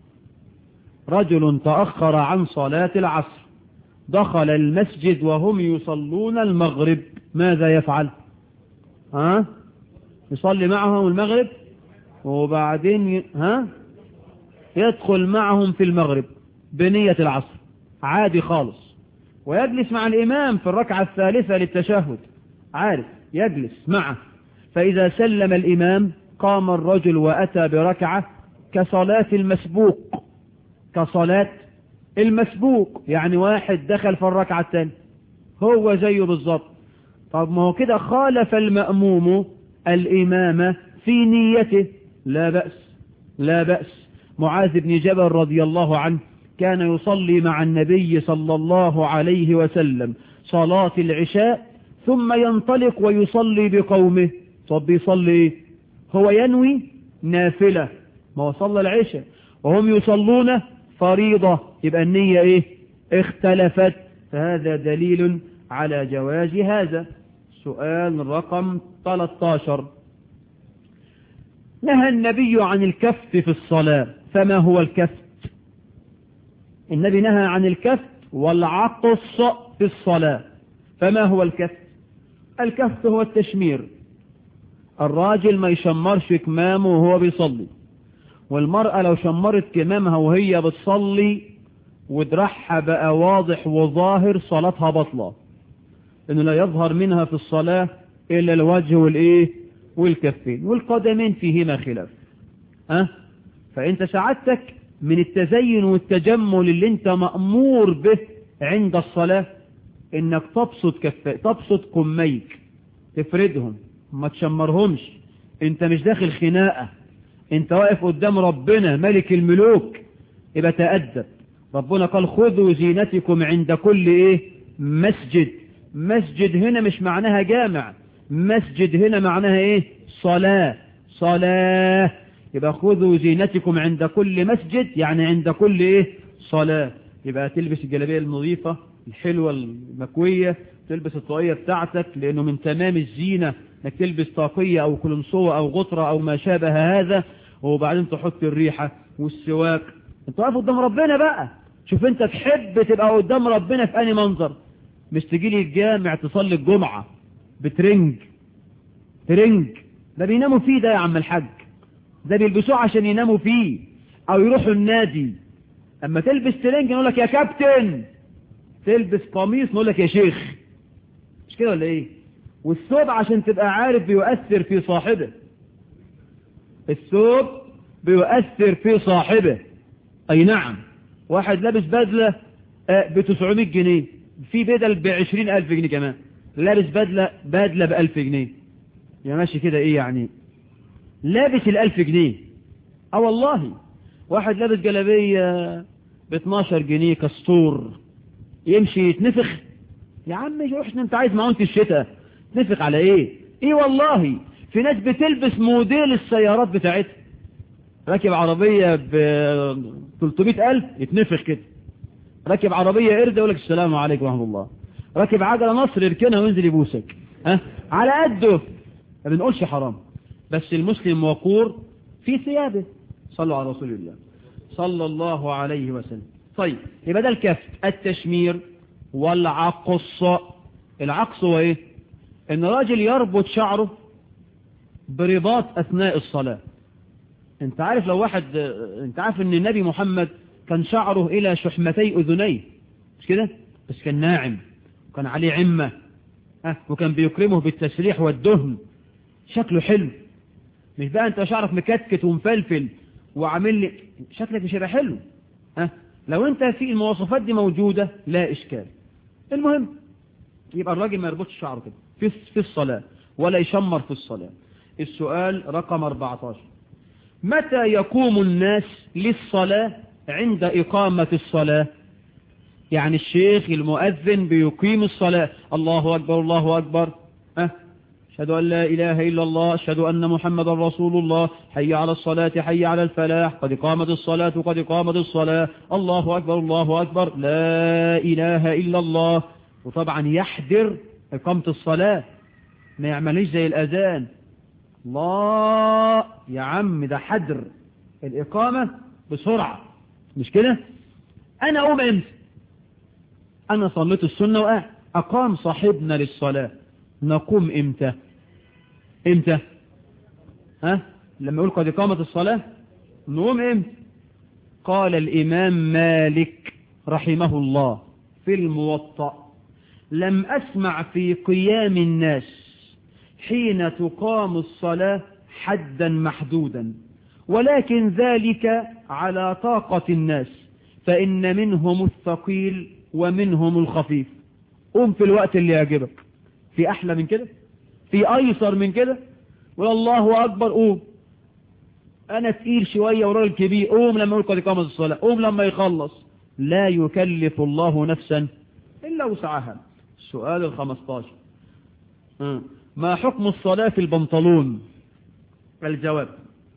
رجل تأخر عن صلاة العصر دخل المسجد وهم يصلون المغرب ماذا يفعل ها يصلي معهم المغرب وبعدين ي... ها يدخل معهم في المغرب بنية العصر عادي خالص ويجلس مع الإمام في الركعة الثالثة للتشهد عارف يجلس معه فإذا سلم الإمام قام الرجل وأتى بركعة كصلاة المسبوق كصلاة المسبوق يعني واحد دخل في الركعة الثانية هو زيه بالظبط طب ما هو كده خالف المأموم الإمامة في نيته لا بأس لا بأس معاذ بن جبل رضي الله عنه كان يصلي مع النبي صلى الله عليه وسلم صلاة العشاء ثم ينطلق ويصلي بقومه طب بيصلي ايه هو ينوي نافلة ما هو صلى العشاء وهم يصلون فريضة يبقى النية ايه اختلفت فهذا دليل على جواز هذا سؤال رقم 13 نهى النبي عن الكف في الصلاة فما هو الكف النبي نهى عن الكف والعطس في الصلاة فما هو الكف الكف هو التشمير الراجل ما يشمرش كمامه وهو بيصلي والمرأة لو شمرت كمامها وهي بتصلي ودرعها بقى واضح وظاهر صلاتها بطلة انه لا يظهر منها في الصلاة الا الوجه والايه والكفين والقدمين فيهما خلاف أه؟ فانت سعادتك من التزين والتجمل اللي انت مأمور به عند الصلاة انك تبسط كف تبسط كميك تفردهم ما تشمرهمش انت مش داخل خناقة انت واقف قدام ربنا ملك الملوك يبقى تأدب ربنا قال خذوا زينتكم عند كل ايه مسجد مسجد هنا مش معناها جامع مسجد هنا معناها ايه صلاة صلاة يبقى خذوا زينتكم عند كل مسجد يعني عند كل ايه صلاة يبقى تلبس الجلابية النظيفة الحلوة المكوية تلبس الطاقية بتاعتك لانه من تمام الزينة انك تلبس طاقية او كلنصوة او غطرة او ما شابه هذا وبعدين تحط الريحة والسواك انت واقف قدام ربنا بقى شوف انت تحب تبقى قدام ربنا في اني منظر مش تجي لي الجامع تصلي الجمعة بترنج ترنج ده بيناموا فيه ده يا عم الحاج ده بيلبسوه عشان يناموا فيه او يروحوا النادي اما تلبس ترنج نقول لك يا كابتن تلبس قميص نقول لك يا شيخ مش كده ولا ايه والثوب عشان تبقى عارف بيؤثر في صاحبه الثوب بيؤثر في صاحبه اي نعم واحد لابس بدلة ب 900 جنيه في بدل ب 20000 جنيه كمان لابس بدلة بدلة ب 1000 جنيه يا ماشي كده ايه يعني لابس ال 1000 جنيه اه والله واحد لابس جلابية ب 12 جنيه كستور يمشي يتنفخ يا عم روحش انت عايز معونة الشتاء تنفخ على ايه ايه والله في ناس بتلبس موديل السيارات بتاعتها راكب عربية ب 300 ألف يتنفخ كده راكب عربية قرد يقول لك السلام عليكم ورحمة الله راكب عجلة نصر يركنها وينزل يبوسك ها على قده ما بنقولش حرام بس المسلم وقور في ثيابه صلوا على رسول الله صلى الله عليه وسلم طيب يبقى ده الكف التشمير والعقص العقص هو ايه ان راجل يربط شعره برباط اثناء الصلاة انت عارف لو واحد انت عارف ان النبي محمد كان شعره الى شحمتي اذنيه مش كده بس كان ناعم وكان عليه عمة ها وكان بيكرمه بالتسريح والدهن شكله حلو مش بقى انت شعرك مكتكت ومفلفل وعامل لي شكلك مش هيبقى حلو ها لو انت في المواصفات دي موجودة لا اشكال المهم يبقى الراجل ما يربطش شعره كده في في الصلاة ولا يشمر في الصلاة السؤال رقم 14 متى يقوم الناس للصلاة عند إقامة الصلاة يعني الشيخ المؤذن بيقيم الصلاة الله أكبر الله أكبر أه أشهد أن لا إله إلا الله أشهد أن محمد رسول الله حي على الصلاة حي على الفلاح قد قامت الصلاة قد قامت الصلاة الله أكبر الله أكبر لا إله إلا الله وطبعا يحذر إقامة الصلاة ما يعملش زي الأذان الله يا عم ده حدر الإقامة بسرعة مش كده أنا أقوم إمتى أنا صليت السنة وقع أقام صاحبنا للصلاة نقوم إمتى إمتى ها لما يقول قد إقامة الصلاة نقوم إمتى قال الإمام مالك رحمه الله في الموطأ لم أسمع في قيام الناس حين تقام الصلاة حدا محدودا ولكن ذلك على طاقة الناس فإن منهم الثقيل ومنهم الخفيف قوم في الوقت اللي يعجبك في أحلى من كده في أيسر من كده والله أكبر قوم أنا تقيل شوية وراجل كبير قوم لما يقول قد إقامة الصلاة قوم لما يخلص لا يكلف الله نفسا إلا وسعها السؤال الخمستاشر ما حكم الصلاة في البنطلون الجواب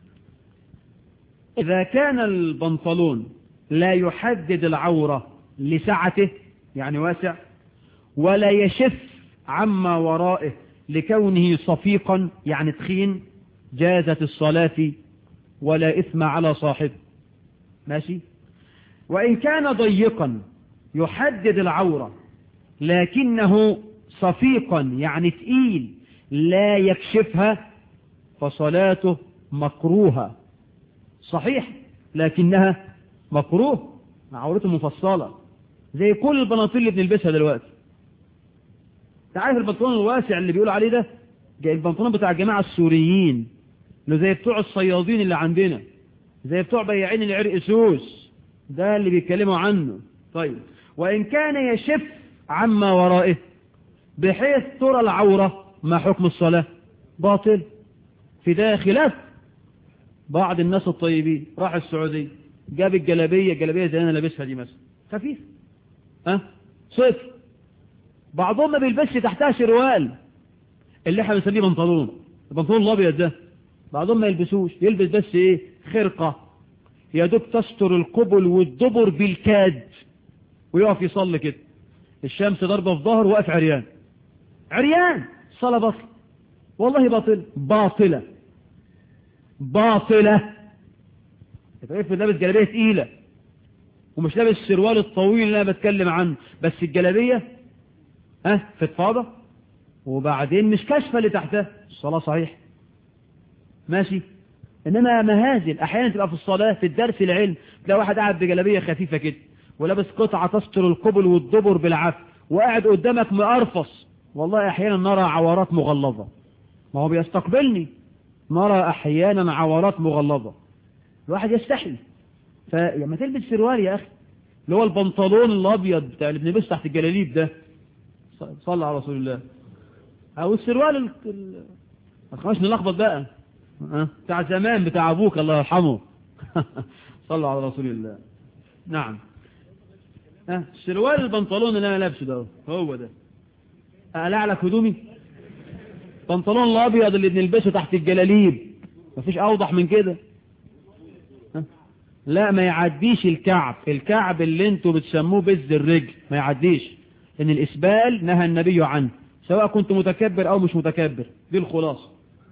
إذا كان البنطلون لا يحدد العورة لسعته يعني واسع ولا يشف عما ورائه لكونه صفيقا يعني تخين جازت الصلاة فيه ولا إثم على صاحبه ماشي وإن كان ضيقا يحدد العورة لكنه صفيقا يعني تقيل لا يكشفها فصلاته مكروهة صحيح لكنها مكروه عورته مفصلة زي كل البناطيل اللي بنلبسها دلوقتي تعرف البنطلون الواسع اللي بيقولوا عليه ده جاي البنطلون بتاع الجماعة السوريين اللي زي بتوع الصيادين اللي عندنا زي بتوع بياعين العرق سوس ده اللي بيتكلموا عنه طيب وإن كان يشف عما ورائه بحيث ترى العورة ما حكم الصلاة باطل في ده خلاف بعض الناس الطيبين راح السعودية جاب الجلابية الجلابية زي انا لابسها دي مثلا خفيف ها صفر بعضهم ما بيلبسش تحتها شروال اللي احنا بنسميه بنطلون البنطلون الابيض ده بعضهم ما يلبسوش يلبس بس ايه خرقة يا دوب تستر القبل والدبر بالكاد ويقف يصلي كده الشمس ضربة في ظهر واقف عريان عريان صلاة بطل والله باطل باطلة باطلة يتعرف لابس جلابية تقيلة ومش لابس السروال الطويل اللي انا بتكلم عنه بس الجلابية ها فضفاضة وبعدين مش كشفة اللي تحتها الصلاة صحيح ماشي انما مهازل احيانا تبقى في الصلاة في الدرس العلم تلاقي واحد قاعد بجلابية خفيفة كده ولابس قطعة تستر القبل والدبر بالعافية وقاعد قدامك مقرفص والله احيانا نرى عورات مغلظة ما هو بيستقبلني نرى احيانا عورات مغلظة الواحد يستحي فلما تلبس سروال يا اخي اللي هو البنطلون الابيض بتاع اللي بنلبسه تحت الجلاليب ده صلى على رسول الله او السروال ال... ال... ما تخليناش نلخبط بقى أه؟ بتاع زمان بتاع ابوك الله يرحمه صلى على رسول الله نعم أه؟ السروال البنطلون اللي انا لابسه ده هو ده اقلع لك هدومي البنطلون الابيض اللي بنلبسه تحت الجلاليب مفيش اوضح من كده أه؟ لا ما يعديش الكعب الكعب اللي انتوا بتسموه بز الرجل ما يعديش ان الاسبال نهى النبي عنه سواء كنت متكبر او مش متكبر دي الخلاصة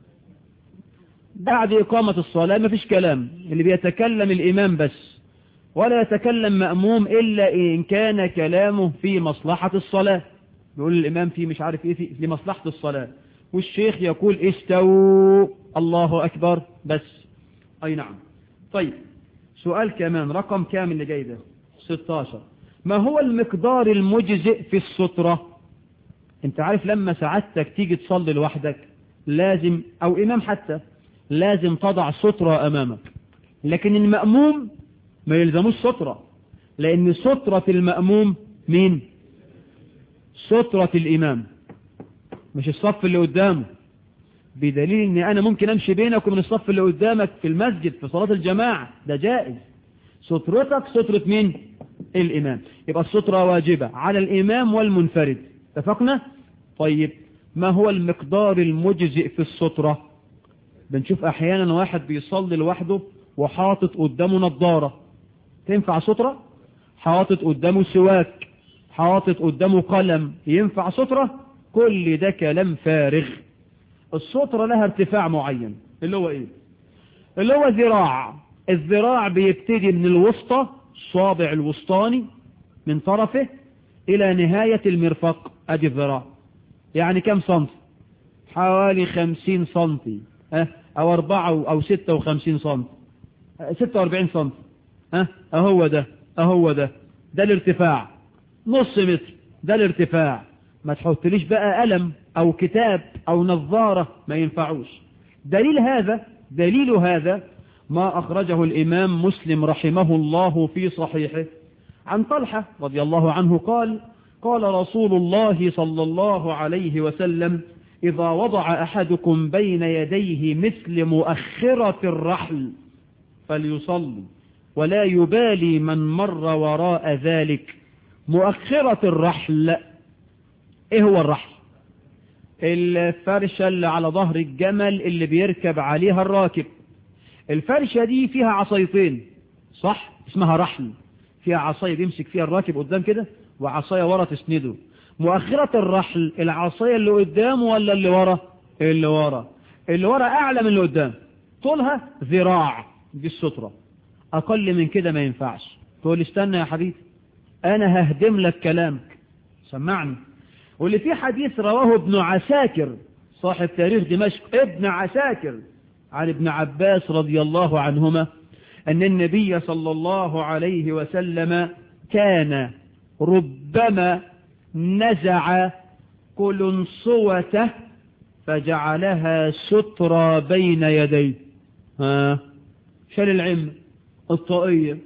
بعد اقامة الصلاة ما فيش كلام اللي بيتكلم الامام بس ولا يتكلم مأموم الا ان كان كلامه في مصلحة الصلاة بيقول الامام في مش عارف ايه في لمصلحة الصلاة والشيخ يقول استووا الله اكبر بس اي نعم طيب سؤال كمان رقم كام اللي جاي ده 16 ما هو المقدار المجزئ في السترة انت عارف لما سعادتك تيجي تصلي لوحدك لازم او امام حتى لازم تضع سترة امامك لكن المأموم ما يلزموش سترة لان سترة المأموم مين سترة الامام مش الصف اللي قدامه بدليل ان انا ممكن امشي بينك ومن الصف اللي قدامك في المسجد في صلاة الجماعة ده جائز سترتك سترة مين الامام يبقى السترة واجبة على الامام والمنفرد اتفقنا طيب ما هو المقدار المجزئ في السترة بنشوف احيانا واحد بيصلي لوحده وحاطط قدامه نظارة تنفع سترة حاطط قدامه سواك حاطط قدامه قلم ينفع سترة كل ده كلام فارغ السترة لها ارتفاع معين اللي هو ايه اللي هو ذراع الذراع بيبتدي من الوسطى الصابع الوسطاني من طرفه الى نهاية المرفق ادي الذراع يعني كم سنتي حوالي خمسين سنتي اه او اربعة او ستة وخمسين سنتي ستة واربعين سنتي اه اهو ده اهو ده ده الارتفاع نص متر ده الارتفاع ما تحطليش بقى قلم او كتاب او نظارة ما ينفعوش دليل هذا دليل هذا ما أخرجه الإمام مسلم رحمه الله في صحيحه عن طلحة رضي الله عنه قال قال رسول الله صلى الله عليه وسلم إذا وضع أحدكم بين يديه مثل مؤخرة الرحل فليصلي ولا يبالي من مر وراء ذلك مؤخرة الرحل إيه هو الرحل الفرشة اللي على ظهر الجمل اللي بيركب عليها الراكب الفرشة دي فيها عصايتين صح اسمها رحل فيها عصاية بيمسك فيها الراكب قدام كده وعصاية ورا تسنده مؤخرة الرحل العصاية اللي قدام ولا اللي ورا اللي ورا اللي ورا اعلى من اللي قدام طولها ذراع دي السترة اقل من كده ما ينفعش تقول استنى يا حبيبي انا ههدم لك كلامك سمعني واللي في حديث رواه ابن عساكر صاحب تاريخ دمشق ابن عساكر عن ابن عباس رضي الله عنهما أن النبي صلى الله عليه وسلم كان ربما نزع قلنصوته فجعلها سترى بين يديه ها شال العم الطاقية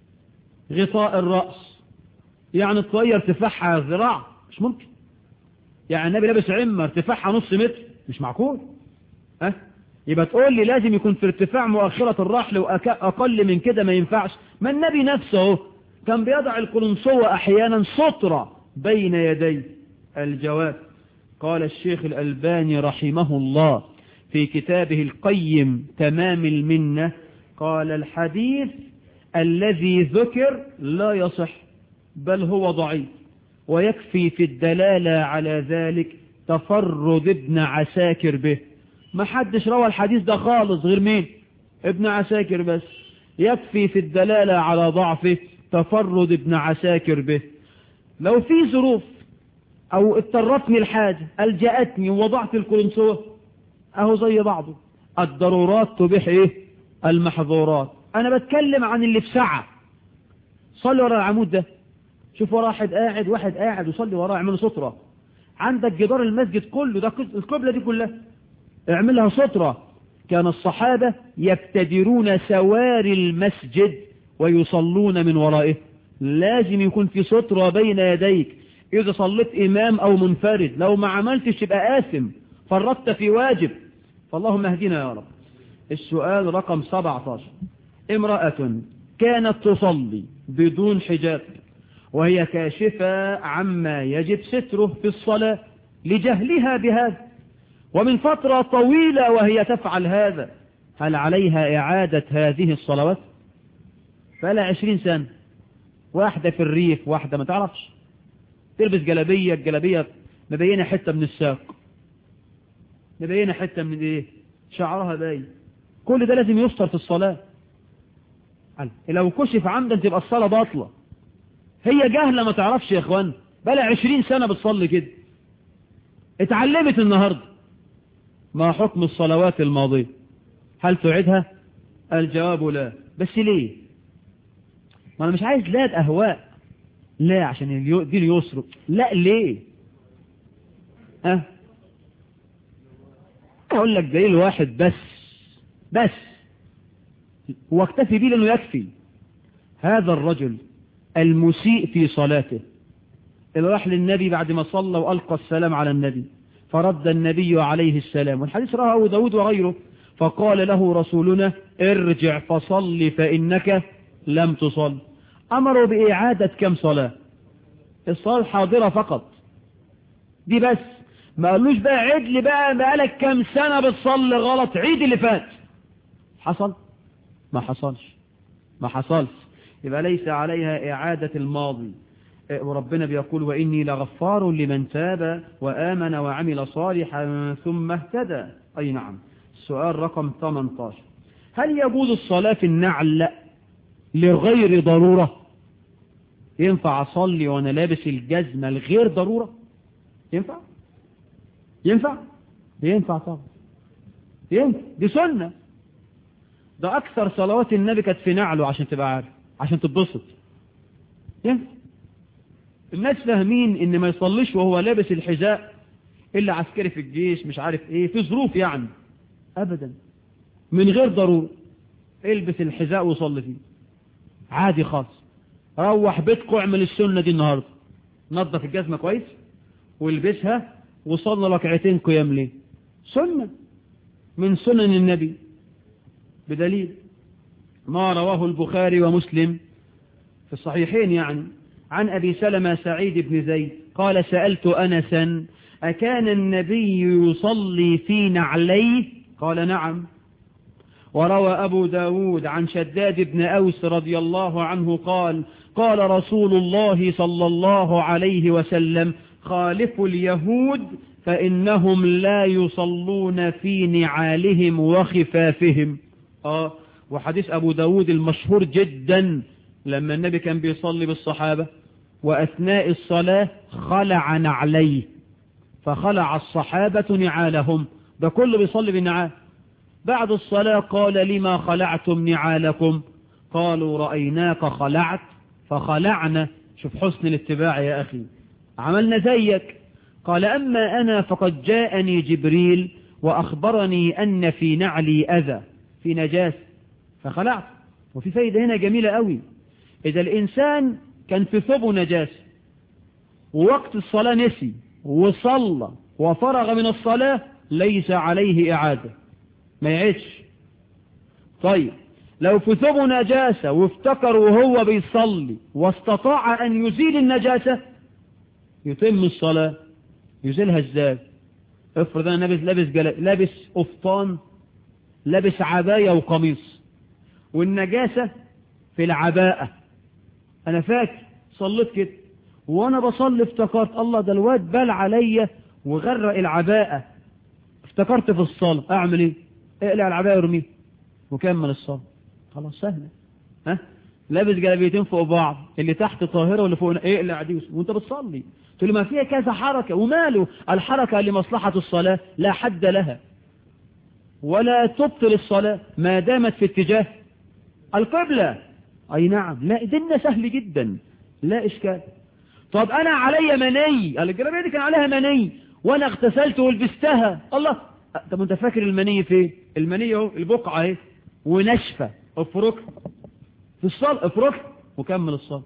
غطاء الرأس يعني الطاقية ارتفاعها ذراع مش ممكن يعني النبي لابس عمة ارتفاعها نص متر مش معقول ها يبقى تقول لي لازم يكون في ارتفاع مؤخرة الرحل وأقل من كده ما ينفعش ما النبي نفسه كان بيضع القلنصوة أحيانا سطرة بين يدي الجواب قال الشيخ الألباني رحمه الله في كتابه القيم تمام المنة قال الحديث الذي ذكر لا يصح بل هو ضعيف ويكفي في الدلالة على ذلك تفرد ابن عساكر به ما حدش روى الحديث ده خالص غير مين ابن عساكر بس يكفي في الدلالة على ضعفه تفرد ابن عساكر به لو في ظروف او اضطرتني الحاجة الجأتني ووضعت الكولنسوة اهو زي بعضه الضرورات تبيح ايه المحظورات انا بتكلم عن اللي في ساعة صلي ورا العمود ده شوف ورا واحد قاعد واحد قاعد وصلي وراه اعمله سترة عندك جدار المسجد كله ده القبلة دي كلها اعملها سترة كان الصحابة يبتدرون سواري المسجد ويصلون من ورائه لازم يكون في سترة بين يديك إذا صليت إمام أو منفرد لو ما عملتش يبقى آثم فرطت في واجب فاللهم اهدنا يا رب السؤال رقم 17 امرأة كانت تصلي بدون حجاب وهي كاشفة عما يجب ستره في الصلاة لجهلها بهذا ومن فترة طويلة وهي تفعل هذا هل عليها إعادة هذه الصلوات فلا عشرين سنة واحدة في الريف واحدة ما تعرفش تلبس جلبية الجلبية مبينة حتة من الساق مبينة حتة من ايه شعرها باين كل ده لازم يستر في الصلاة لو كشف عمدا تبقى الصلاة باطلة هي جاهلة ما تعرفش يا اخوان بلا عشرين سنة بتصلي كده اتعلمت النهاردة ما حكم الصلوات الماضية هل تعيدها الجواب لا بس ليه ما انا مش عايز لا اهواء لا عشان الدين يسرق لا ليه ها اقول لك دليل واحد بس بس واكتفي بيه لانه يكفي هذا الرجل المسيء في صلاته اللي راح للنبي بعد ما صلى وألقى السلام على النبي فرد النبي عليه السلام والحديث رواه أبو داود وغيره فقال له رسولنا ارجع فصل فإنك لم تصل أمروا بإعادة كم صلاة الصلاة الحاضرة فقط دي بس ما قالوش بقى عيد لي بقى بقالك كم سنة بتصلي غلط عيد اللي فات حصل ما حصلش ما حصلش يبقى ليس عليها إعادة الماضي وربنا بيقول وإني لغفار لمن تاب وآمن وعمل صالحا ثم اهتدى أي نعم السؤال رقم 18 هل يجوز الصلاة في النعل لغير ضرورة ينفع أصلي وأنا لابس الجزمة لغير ضرورة ينفع ينفع ينفع طبعا ينفع دي سنة ده أكثر صلوات النبي كانت في نعله عشان تبقى عارف عشان تتبسط ينفع الناس فاهمين ان ما يصليش وهو لابس الحذاء الا عسكري في الجيش مش عارف ايه في ظروف يعني ابدا من غير ضرورة البس الحذاء وصلي فيه عادي خالص روح بيتكم اعمل السنة دي النهاردة نظف الجزمة كويس والبسها وصلنا ركعتين قيام ليه سنة من سنن النبي بدليل ما رواه البخاري ومسلم في الصحيحين يعني عن أبي سلمة سعيد بن زيد قال سألت أنسا أكان النبي يصلي في نعليه قال نعم وروى أبو داود عن شداد بن أوس رضي الله عنه قال قال رسول الله صلى الله عليه وسلم خالف اليهود فإنهم لا يصلون في نعالهم وخفافهم آه وحديث أبو داود المشهور جدا لما النبي كان بيصلي بالصحابة وأثناء الصلاة خلع نعليه فخلع الصحابة نعالهم ده كله بيصلي بالنعال بعد الصلاة قال لما خلعتم نعالكم قالوا رأيناك خلعت فخلعنا شوف حسن الاتباع يا أخي عملنا زيك قال أما أنا فقد جاءني جبريل وأخبرني أن في نعلي أذى في نجاس فخلعت وفي فايدة هنا جميلة قوي إذا الإنسان كان في ثوبه نجاس ووقت الصلاة نسي وصلى وفرغ من الصلاة ليس عليه إعادة ما يعيش طيب لو في ثوبه نجاسة وافتكر وهو بيصلي واستطاع أن يزيل النجاسة يتم الصلاة يزيلها ازاي افرض انا لابس لابس جل... لابس قفطان لابس عباية وقميص والنجاسة في العباءة انا فاكر صليت كده وانا بصلي افتكرت الله ده الواد بال عليا وغرق العباءة افتكرت في الصلاة اعمل ايه اقلع العباءة وارميه وكمل الصلاة خلاص سهلة ها لابس جلابيتين فوق بعض اللي تحت طاهرة واللي فوق اقلع دي وانت بتصلي تقول ما فيها كذا حركة وماله الحركة لمصلحة الصلاة لا حد لها ولا تبطل الصلاة ما دامت في اتجاه القبلة أي نعم لا ديننا سهل جدا لا إشكال طب أنا علي مني الجرابية دي كان عليها مني وأنا اغتسلت ولبستها الله طب أنت فاكر المني فين المني اهو البقعة اهي ونشفة افركها في الصلاة افركها وكمل الصلاة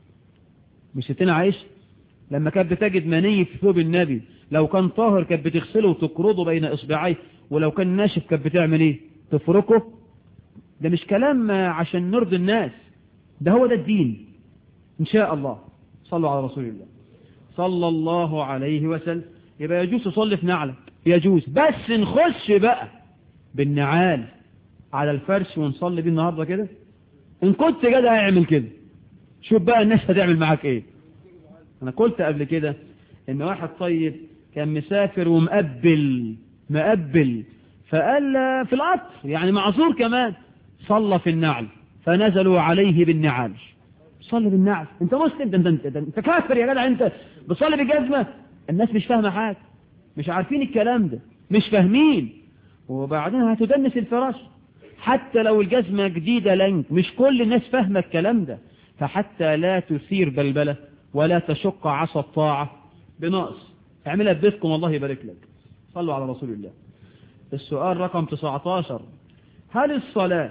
مش ستنا عايش لما كانت بتجد مني في ثوب النبي لو كان طاهر كانت بتغسله وتقرضه بين اصبعيه ولو كان ناشف كانت بتعمل ايه تفركه ده مش كلام عشان نرضي الناس ده هو ده الدين ان شاء الله صلوا على رسول الله صلى الله عليه وسلم يبقى يجوز تصلي في نعلك يجوز بس نخش بقى بالنعال على الفرش ونصلي بيه النهاردة كده ان كنت جدع اعمل كده شوف بقى الناس هتعمل معاك ايه انا قلت قبل كده ان واحد طيب كان مسافر ومقبل مقبل فقال في القطر يعني معذور كمان صلى في النعل فنزلوا عليه بالنعال صلي بالنعل انت مسلم ده انت, انت, انت, انت كافر يا جدع انت بتصلي بالجزمة الناس مش فاهمة حاجة مش عارفين الكلام ده مش فاهمين وبعدين هتدنس الفراش حتى لو الجزمة جديدة لنك مش كل الناس فاهمة الكلام ده فحتى لا تثير بلبلة ولا تشق عصا الطاعة بنقص اعملها ببيتكم الله يبارك لك صلوا على رسول الله السؤال رقم 19 هل الصلاة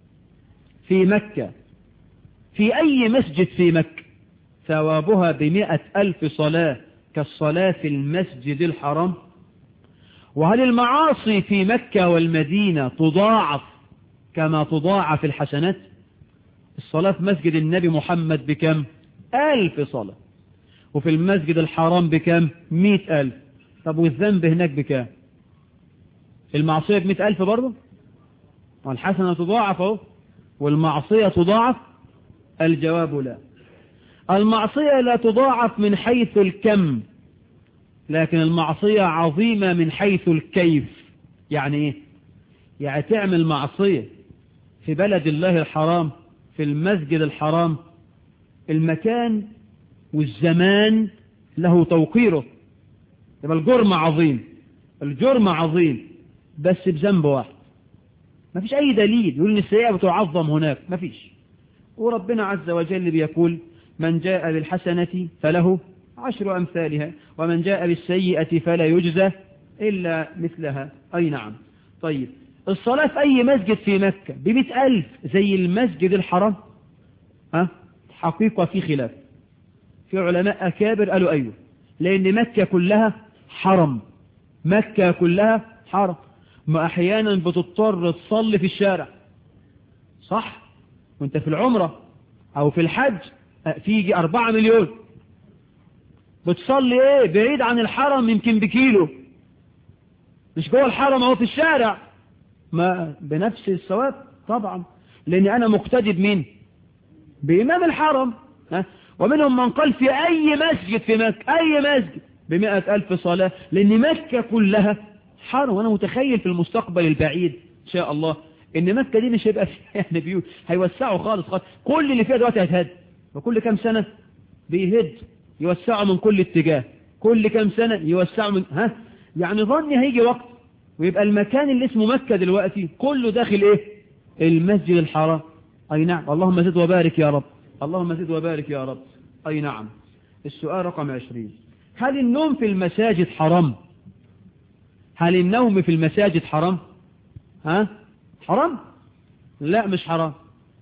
في مكة في أي مسجد في مكة ثوابها بمئة ألف صلاة كالصلاة في المسجد الحرام وهل المعاصي في مكة والمدينة تضاعف كما تضاعف الحسنات الصلاة في مسجد النبي محمد بكم ألف صلاة وفي المسجد الحرام بكم مئة ألف طب والذنب هناك بكم المعصية بمئة ألف برضه والحسنة تضاعف اهو والمعصية تضاعف الجواب لا المعصية لا تضاعف من حيث الكم لكن المعصية عظيمة من حيث الكيف يعني ايه يعني تعمل معصية في بلد الله الحرام في المسجد الحرام المكان والزمان له توقيره يبقى الجرم عظيم الجرم عظيم بس بذنب واحد ما فيش اي دليل يقول ان السيئة بتعظم هناك ما فيش وربنا عز وجل بيقول من جاء بالحسنة فله عشر أمثالها ومن جاء بالسيئة فلا يجزى إلا مثلها أي نعم طيب الصلاة في أي مسجد في مكة بمئة ألف زي المسجد الحرام ها حقيقة في خلاف في علماء أكابر قالوا أيوه لأن مكة كلها حرم مكة كلها حرم ما أحيانا بتضطر تصلي في الشارع صح وانت في العمرة أو في الحج فيجي أربعة مليون بتصلي ايه بعيد عن الحرم يمكن بكيلو مش جوه الحرم اهو في الشارع ما بنفس الثواب طبعا لاني انا مقتدي بمين بامام الحرم ها ومنهم من قال في اي مسجد في مكة اي مسجد بمئة الف صلاة لان مكة كلها حرم وانا متخيل في المستقبل البعيد ان شاء الله ان مكة دي مش هيبقى فيها يعني بيوت هيوسعوا خالص خالص كل اللي فيها دلوقتي هيتهد وكل كام سنة بيهد يوسعوا من كل اتجاه كل كام سنة يوسعوا من ها يعني ظني هيجي وقت ويبقى المكان اللي اسمه مكة دلوقتي كله داخل ايه المسجد الحرام اي نعم اللهم زد وبارك يا رب اللهم زد وبارك يا رب اي نعم السؤال رقم عشرين هل النوم في المساجد حرام هل النوم في المساجد حرام ها حرام لا مش حرام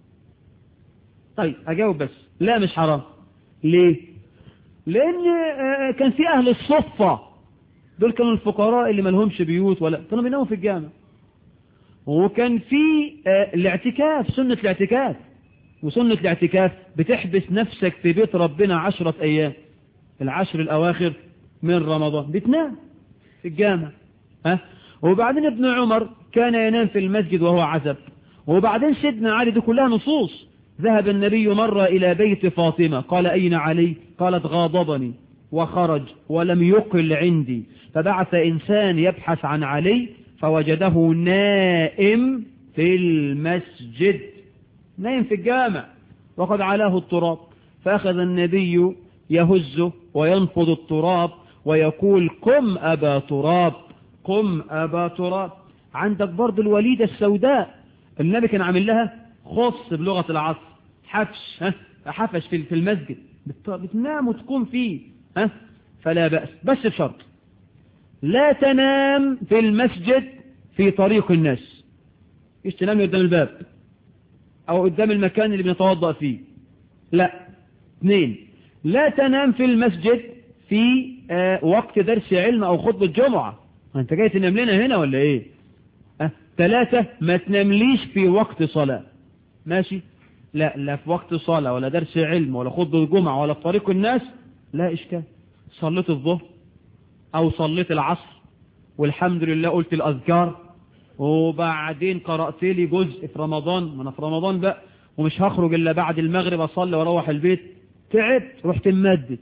طيب اجاوب بس لا مش حرام ليه لان كان في اهل الصفة دول كانوا الفقراء اللي ما لهمش بيوت ولا كانوا بيناموا في الجامع وكان في الاعتكاف سنة الاعتكاف وسنة الاعتكاف بتحبس نفسك في بيت ربنا عشرة ايام العشر الاواخر من رمضان بتنام في الجامع ها وبعدين ابن عمر كان ينام في المسجد وهو عزب وبعدين سيدنا علي دي كلها نصوص ذهب النبي مرة إلى بيت فاطمة قال أين علي قالت غاضبني وخرج ولم يقل عندي فبعث إنسان يبحث عن علي فوجده نائم في المسجد نايم في الجامع وقد علاه التراب فأخذ النبي يهزه وينفض التراب ويقول قم أبا تراب قم أبا تراب عندك برضو الوليدة السوداء النبي كان عامل لها خص بلغة العصر حفش ها حفش في في المسجد بتنام وتقوم فيه ها فلا بأس بس بشرط لا تنام في المسجد في طريق الناس ايش تنام قدام الباب او قدام المكان اللي بنتوضأ فيه لا اثنين لا تنام في المسجد في آه وقت درس علم او خطبة جمعة انت جاي تنام لنا هنا ولا ايه أه؟ ثلاثة ما تنامليش في وقت صلاة ماشي لا لا في وقت صلاة ولا درس علم ولا خطبة جمعة ولا في طريق الناس لا إشكال صليت الظهر أو صليت العصر والحمد لله قلت الأذكار وبعدين قرأت لي جزء في رمضان ما أنا في رمضان بقى ومش هخرج إلا بعد المغرب أصلي وأروح البيت تعبت رحت ممدد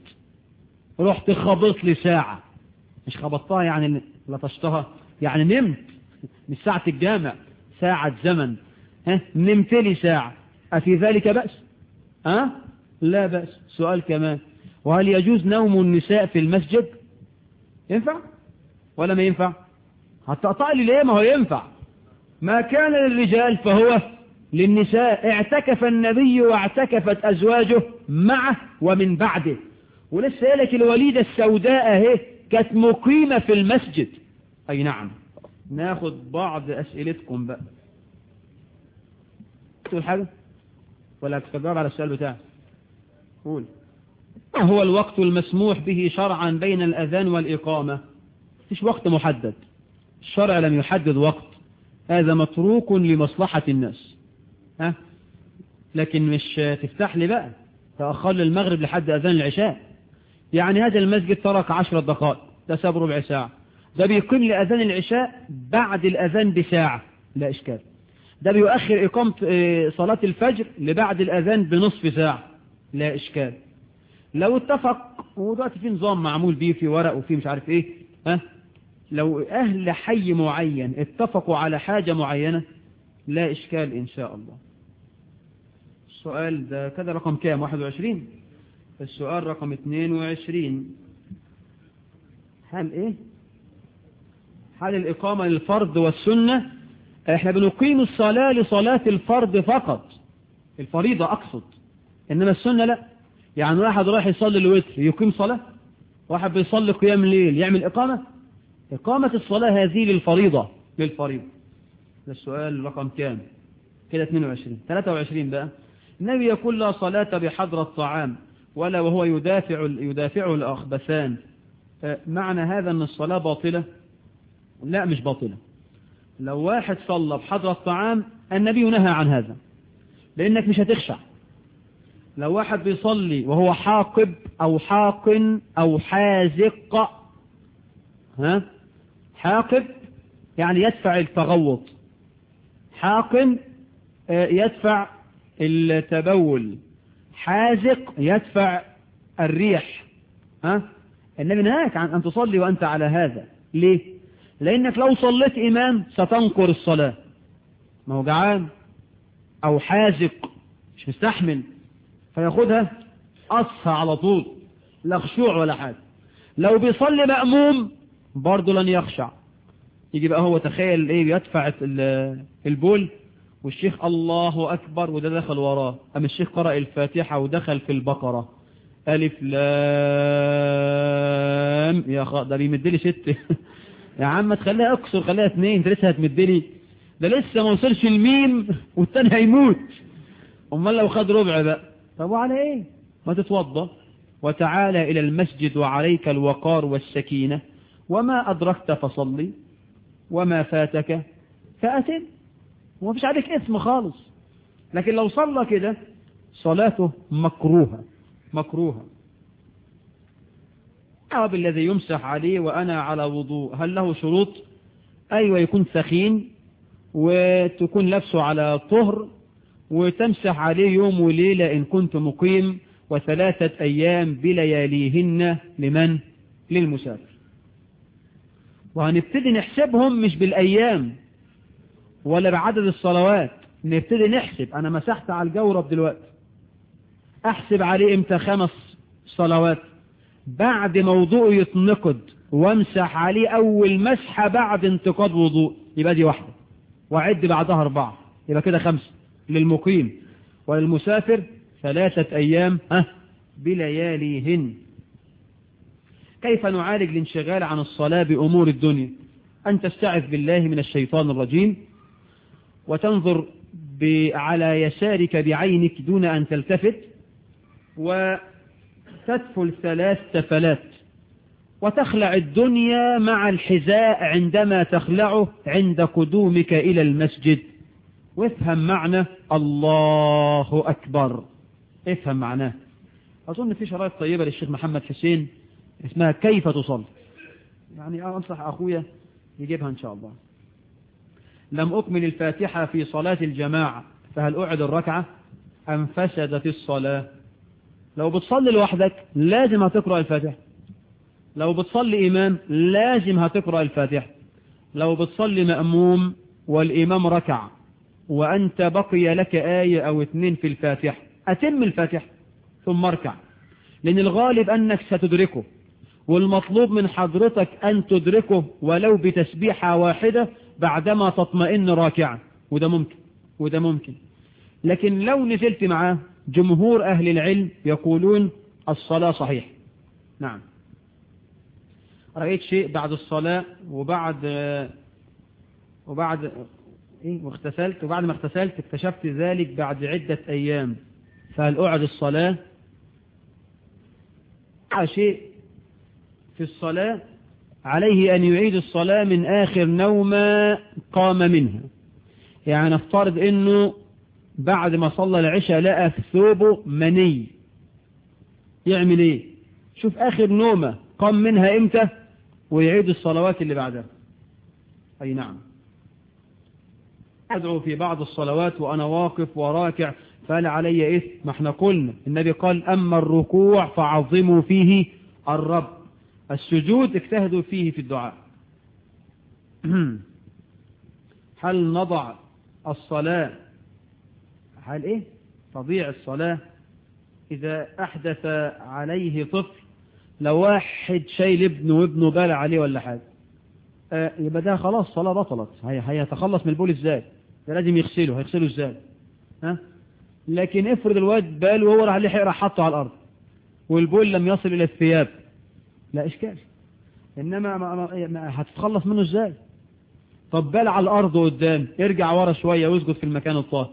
رحت خبط لي ساعة مش خبطتها يعني لطشتها يعني نمت مش ساعة الجامع ساعة زمن ها نمت لي ساعة أفي ذلك بأس ها لا بأس سؤال كمان وهل يجوز نوم النساء في المسجد ينفع ولا ما ينفع هتقطع لي ليه ما هو ينفع ما كان للرجال فهو للنساء اعتكف النبي واعتكفت أزواجه معه ومن بعده ولسه لك الوليدة السوداء اهي كانت مقيمة في المسجد أي نعم ناخد بعض أسئلتكم بقى تقول حاجة ولا تجاوب على السؤال بتاعك قول ما هو الوقت المسموح به شرعا بين الأذان والإقامة مفيش وقت محدد الشرع لم يحدد وقت هذا متروك لمصلحة الناس ها لكن مش تفتح لي بقى تأخر المغرب لحد أذان العشاء يعني هذا المسجد ترك عشرة دقائق ده ساب ربع ساعة ده بيقيم لأذان العشاء بعد الأذان بساعة لا إشكال ده بيؤخر إقامة صلاة الفجر لبعد الأذان بنصف ساعة لا إشكال لو اتفق ودلوقتي في نظام معمول بيه في ورق وفي مش عارف ايه ها لو أهل حي معين اتفقوا على حاجة معينة لا إشكال إن شاء الله السؤال ده كده رقم كام 21 السؤال رقم 22 هل ايه هل الإقامة للفرض والسنة احنا بنقيم الصلاة لصلاة الفرض فقط الفريضة أقصد إنما السنة لا يعني واحد رايح يصلي الوتر يقيم صلاة واحد بيصلي قيام الليل يعمل إقامة إقامة الصلاة هذه للفريضة للفريضة ده السؤال رقم كام كده 22 23 بقى النبي يقول لا صلاة بحضر الطعام ولا وهو يدافع يدافع الأخبثان معنى هذا أن الصلاة باطلة لا مش باطلة لو واحد صلى بحضر الطعام النبي نهى عن هذا لأنك مش هتخشع لو واحد بيصلي وهو حاقب أو حاقن أو حازق ها حاقب يعني يدفع التغوط حاقن يدفع التبول حازق يدفع الريح ها النبي نهاك عن أن تصلي وأنت على هذا ليه لأنك لو صليت إمام ستنقر الصلاة ما هو جعان أو حازق مش مستحمل فياخدها قصها على طول لا خشوع ولا حاجة لو بيصلي مأموم برضه لن يخشع يجي بقى هو تخيل ايه يدفع البول والشيخ الله أكبر وده دخل وراه أما الشيخ قرأ الفاتحة ودخل في البقرة ألف لام يا خ... ده بيمدلي ست يا عم تخليها اكسر خليها اثنين انت لسه هتمدلي ده لسه ما وصلش الميم والتاني هيموت امال لو خد ربع بقى طب وعلى ايه ما تتوضى وتعالى الى المسجد وعليك الوقار والسكينة وما ادركت فصلي وما فاتك فأتم وما فيش عليك اسم خالص لكن لو صلى كده صلاته مكروهة مكروهة الثوب الذي يمسح عليه وأنا على وضوء هل له شروط أيوة يكون سخين وتكون لبسه على طهر وتمسح عليه يوم وليلة إن كنت مقيم وثلاثة أيام بلياليهن لمن للمسافر وهنبتدي نحسبهم مش بالأيام ولا بعدد الصلوات نبتدي نحسب أنا مسحت على الجورب دلوقتي أحسب عليه إمتى خمس صلوات بعد موضوع يتنقض وامسح عليه أول مسحة بعد انتقاد وضوء يبقى دي واحدة وعد بعدها أربعة يبقى كده خمسة للمقيم وللمسافر ثلاثة أيام ها بلياليهن كيف نعالج الانشغال عن الصلاة بأمور الدنيا أن تستعذ بالله من الشيطان الرجيم وتنظر على يسارك بعينك دون أن تلتفت وتدفل ثلاث تفلات وتخلع الدنيا مع الحذاء عندما تخلعه عند قدومك إلى المسجد وافهم معنى الله أكبر افهم معناه أظن في شرائط طيبة للشيخ محمد حسين اسمها كيف تصلي يعني أنصح أخويا يجيبها إن شاء الله لم أكمل الفاتحة في صلاة الجماعة فهل أعد الركعة أم فسدت الصلاة لو بتصلي لوحدك لازم هتقرأ الفاتحة لو بتصلي إمام لازم هتقرأ الفاتحة لو بتصلي مأموم والإمام ركع وأنت بقي لك آية أو اثنين في الفاتحة أتم الفاتحة ثم اركع لأن الغالب أنك ستدركه والمطلوب من حضرتك أن تدركه ولو بتسبيحة واحدة بعدما تطمئن راكعا وده ممكن وده ممكن لكن لو نزلت معاه جمهور أهل العلم يقولون الصلاة صحيح نعم رأيت شيء بعد الصلاة وبعد وبعد إيه واغتسلت وبعد ما اغتسلت اكتشفت ذلك بعد عدة أيام فهل أعد الصلاة شيء في الصلاة عليه أن يعيد الصلاة من آخر نومة قام منها يعني نفترض أنه بعد ما صلى العشاء لقى في ثوبه مني يعمل ايه شوف آخر نومة قام منها امتى ويعيد الصلوات اللي بعدها أي نعم أدعو في بعض الصلوات وأنا واقف وراكع فهل علي إثم ما احنا قلنا النبي قال أما الركوع فعظموا فيه الرب السجود اجتهدوا فيه في الدعاء هل نضع الصلاة هل ايه تضيع الصلاة اذا احدث عليه طفل لو واحد شايل ابنه وابنه بال عليه ولا حاجة آه يبقى ده خلاص صلاة بطلت هي هيتخلص من البول ازاي ده لازم يغسله هيغسله ازاي ها لكن افرض الواد بال وهو راح عليه راح حطه على الارض والبول لم يصل الى الثياب لا اشكال انما ما ما ما هتتخلص منه ازاي طب بال على الارض قدام ارجع ورا شوية واسجد في المكان الطاهر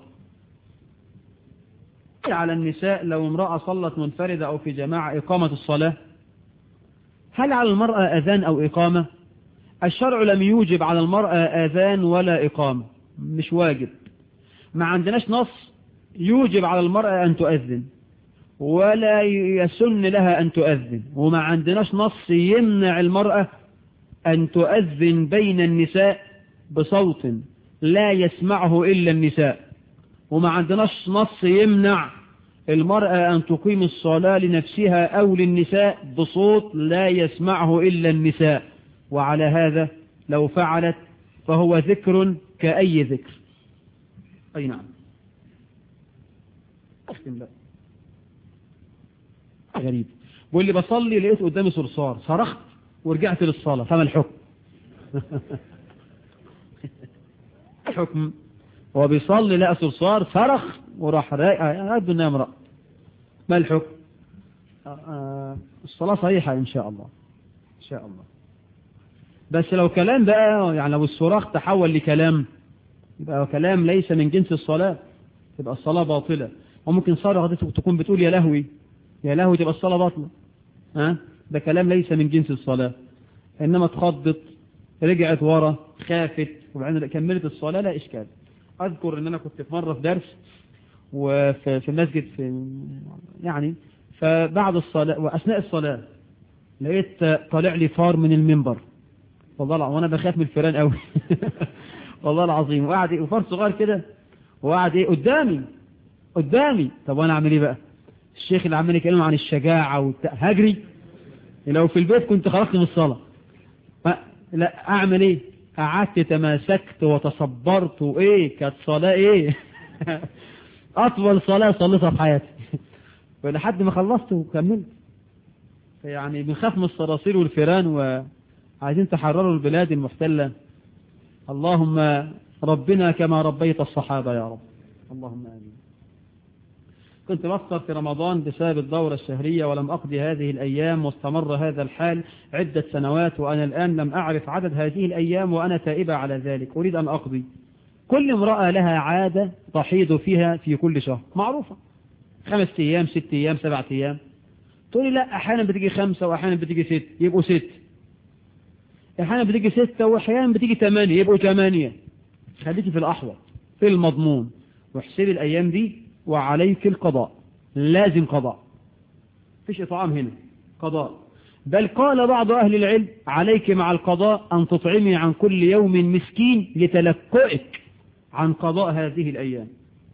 على النساء لو امرأة صلت منفردة أو في جماعة إقامة الصلاة هل على المرأة أذان أو إقامة الشرع لم يوجب على المرأة أذان ولا إقامة مش واجب ما عندناش نص يوجب على المرأة أن تؤذن ولا يسن لها أن تؤذن وما عندناش نص يمنع المرأة أن تؤذن بين النساء بصوت لا يسمعه إلا النساء وما عندناش نص يمنع المرأة أن تقيم الصلاة لنفسها أو للنساء بصوت لا يسمعه إلا النساء وعلى هذا لو فعلت فهو ذكر كأي ذكر أي نعم أختم لا غريب بقول لي بصلي لقيت قدامي صرصار صرخت ورجعت للصلاة فما الحكم الحكم هو بيصلي لقى صرصار صرخ وراح رايق يبدو انها امرأة ما الحكم آه الصلاة صحيحة ان شاء الله ان شاء الله بس لو كلام بقى يعني لو الصراخ تحول لكلام يبقى كلام ليس من جنس الصلاة تبقى الصلاة باطلة وممكن صارخ تكون بتقول يا لهوي يا لهوي تبقى الصلاة باطلة ها ده كلام ليس من جنس الصلاة إنما تخضت رجعت ورا خافت وبعدين كملت الصلاة لا إشكال أذكر إن أنا كنت في مرة في درس وفي في المسجد في يعني فبعد الصلاة وأثناء الصلاة لقيت طالع لي فار من المنبر والله وانا بخاف من الفيران قوي والله العظيم وقعد وفار صغير كده وقعد ايه قدامي قدامي طب وانا اعمل ايه بقى الشيخ اللي عمال يكلم عن الشجاعة والت... هجري لو في البيت كنت خرجت من الصلاة لا اعمل ايه قعدت تماسكت وتصبرت وايه كانت صلاة ايه اطول صلاة صليتها في حياتي ولحد ما خلصت وكملت يعني بنخاف من الصراصير والفيران وعايزين تحرروا البلاد المحتلة اللهم ربنا كما ربيت الصحابة يا رب اللهم آمين كنت بفطر في رمضان بسبب الدورة الشهرية ولم أقضي هذه الأيام واستمر هذا الحال عدة سنوات وأنا الآن لم أعرف عدد هذه الأيام وأنا تائبة على ذلك أريد أن أقضي كل امرأة لها عادة تحيض فيها في كل شهر معروفة خمس أيام ست أيام سبعة أيام تقولي لا أحيانا بتيجي خمسة وأحيانا بتيجي ست يبقوا ست أحيانا بتيجي ستة وأحيانا بتيجي ثمانية يبقوا ثمانية خليكي في الأحوط في المضمون واحسبي الأيام دي وعليك القضاء لازم قضاء فيش إطعام هنا قضاء بل قال بعض أهل العلم عليك مع القضاء أن تطعمي عن كل يوم مسكين لتلكئك عن قضاء هذه الأيام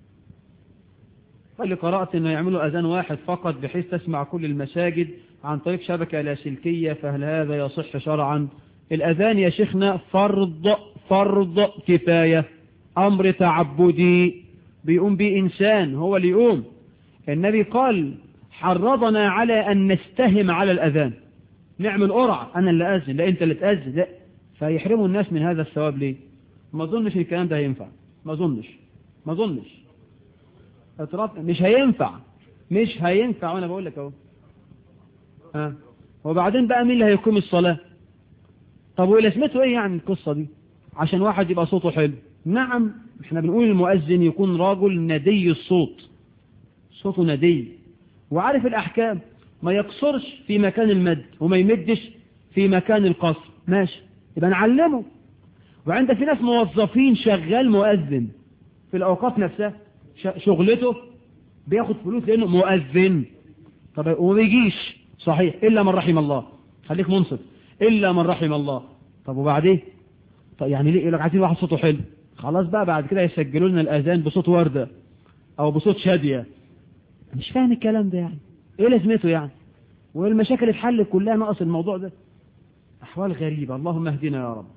فاللي قرأت أنه يعملوا أذان واحد فقط بحيث تسمع كل المساجد عن طريق شبكة لاسلكية فهل هذا يصح شرعا الأذان يا شيخنا فرض فرض كفاية أمر تعبدي بيقوم به إنسان هو اللي يقوم النبي قال حرضنا على أن نستهم على الأذان نعمل قرعة أنا اللي أذن لا أنت اللي تأذن لا فيحرموا الناس من هذا الثواب ليه ما أظنش الكلام ده هينفع ما أظنش ما أظنش مش هينفع مش هينفع وأنا بقول لك أهو ها وبعدين بقى مين اللي هيقيم الصلاة طب ولازمته ايه يعني القصة دي عشان واحد يبقى صوته حلو نعم احنا بنقول المؤذن يكون راجل ندي الصوت صوته ندي وعارف الأحكام ما يقصرش في مكان المد وما يمدش في مكان القصر ماشي يبقى نعلمه وعند في ناس موظفين شغال مؤذن في الأوقات نفسها شغلته بياخد فلوس لأنه مؤذن طب وما بيجيش صحيح إلا من رحم الله خليك منصف إلا من رحم الله طب وبعدين طب يعني ليه يقول لك عايزين واحد صوته حلو خلاص بقى بعد كده يسجلوا لنا الأذان بصوت وردة أو بصوت شادية مش فاهم الكلام ده يعني إيه لازمته يعني والمشاكل اتحلت كلها ناقص الموضوع ده أحوال غريبة اللهم اهدنا يا رب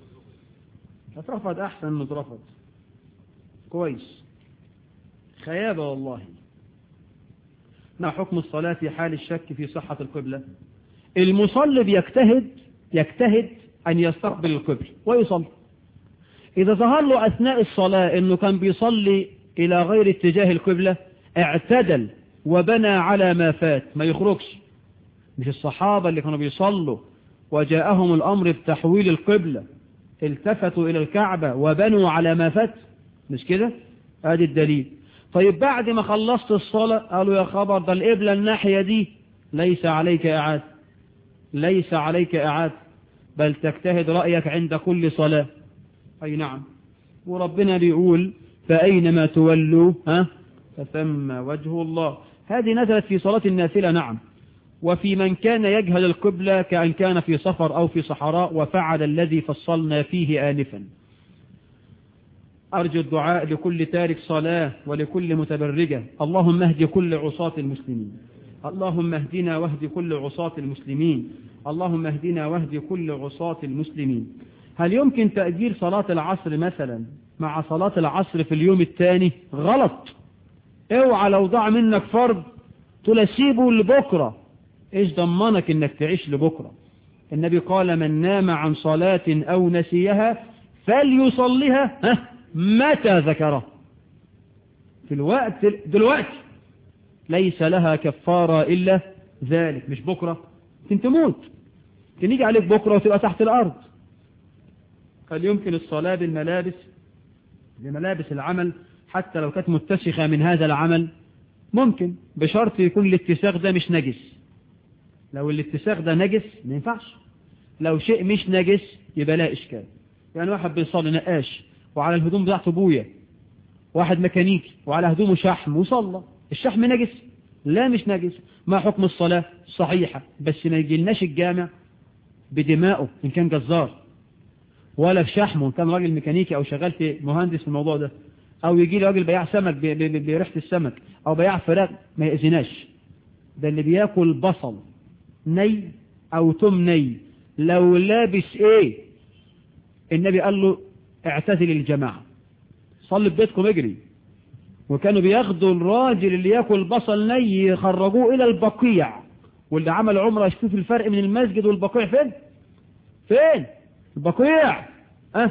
اترفض أحسن من اترفض كويس خيابة والله ما حكم الصلاة في حال الشك في صحة القبلة المصلي بيجتهد يجتهد أن يستقبل القبل ويصلي إذا ظهر له أثناء الصلاة أنه كان بيصلي إلى غير اتجاه القبلة اعتدل وبنى على ما فات ما يخرجش مش الصحابة اللي كانوا بيصلوا وجاءهم الأمر بتحويل القبلة التفتوا إلى الكعبة وبنوا على ما فات مش كده ادي الدليل طيب بعد ما خلصت الصلاة قالوا يا خبر ده القبلة الناحية دي ليس عليك إعادة ليس عليك إعادة بل تجتهد رأيك عند كل صلاة أي نعم وربنا بيقول فأينما تولوا ها فثم وجه الله هذه نزلت في صلاة النافلة نعم وفي من كان يجهل القبلة كأن كان في سفر أو في صحراء وفعل الذي فصلنا فيه آنفا أرجو الدعاء لكل تارك صلاة ولكل متبرجة اللهم اهد كل عصاة المسلمين اللهم اهدنا واهد كل عصاة المسلمين اللهم اهدنا واهد كل عصاة المسلمين هل يمكن تأجيل صلاة العصر مثلا مع صلاة العصر في اليوم الثاني غلط اوعى لو ضاع منك فرض تلسيبه لبكرة ايش ضمنك انك تعيش لبكرة النبي قال من نام عن صلاة او نسيها فليصليها ها متى ذكره في الوقت دلوقتي ليس لها كفارة إلا ذلك مش بكرة انت تموت كان يجي عليك بكرة وتبقى تحت الأرض هل يمكن الصلاة بالملابس بملابس العمل حتى لو كانت متسخة من هذا العمل ممكن بشرط يكون الاتساخ ده مش نجس لو الاتساخ ده نجس ما ينفعش لو شيء مش نجس يبقى لا إشكال يعني واحد بيصلي نقاش وعلى الهدوم بتاعته بويا واحد ميكانيكي وعلى هدومه شحم وصلى الشحم نجس لا مش نجس ما حكم الصلاة صحيحة بس ما يجيلناش الجامع بدمائه إن كان جزار ولا في شحمه إن كان راجل ميكانيكي أو شغال في مهندس في الموضوع ده أو يجي لي راجل بياع سمك بريحة السمك أو بياع فراغ ما يأذناش ده اللي بياكل بصل ني أو تم ني لو لابس إيه النبي قال له اعتزل الجماعة صلي في بيتكم اجري وكانوا بياخدوا الراجل اللي ياكل بصل ني يخرجوه الى البقيع واللي عمل عمره يشوف الفرق من المسجد والبقيع فين فين البقيع اه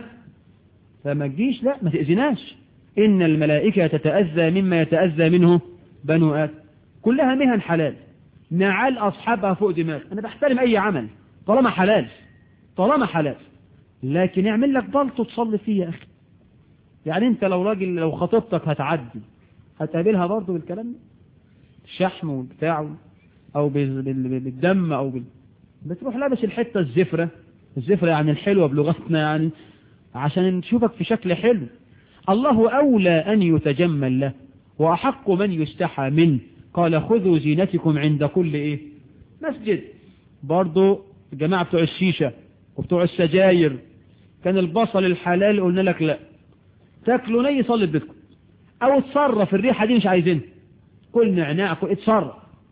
فما تجيش لا ما تأذناش ان الملائكة تتأذى مما يتأذى منه بنو آدم كلها مهن حلال نعال اصحابها فوق دماغ انا بحترم اي عمل طالما حلال طالما حلال لكن اعمل لك بلطو تصلي فيه يا أخي يعني انت لو راجل لو خطيبتك هتعدي هتقابلها برضه بالكلام ده الشحم وبتاعه او بالدم او بال... بتروح لابس الحتة الزفرة الزفرة يعني الحلوة بلغتنا يعني عشان نشوفك في شكل حلو الله أولى أن يتجمل له وأحق من يستحى منه قال خذوا زينتكم عند كل إيه مسجد برضو الجماعة بتوع الشيشة وبتوع السجاير كان البصل الحلال قلنا لك لا تاكلوا ني صلي بيتكم او اتصرف الريحة دي مش عايزينها كل نعناع كل اتصرف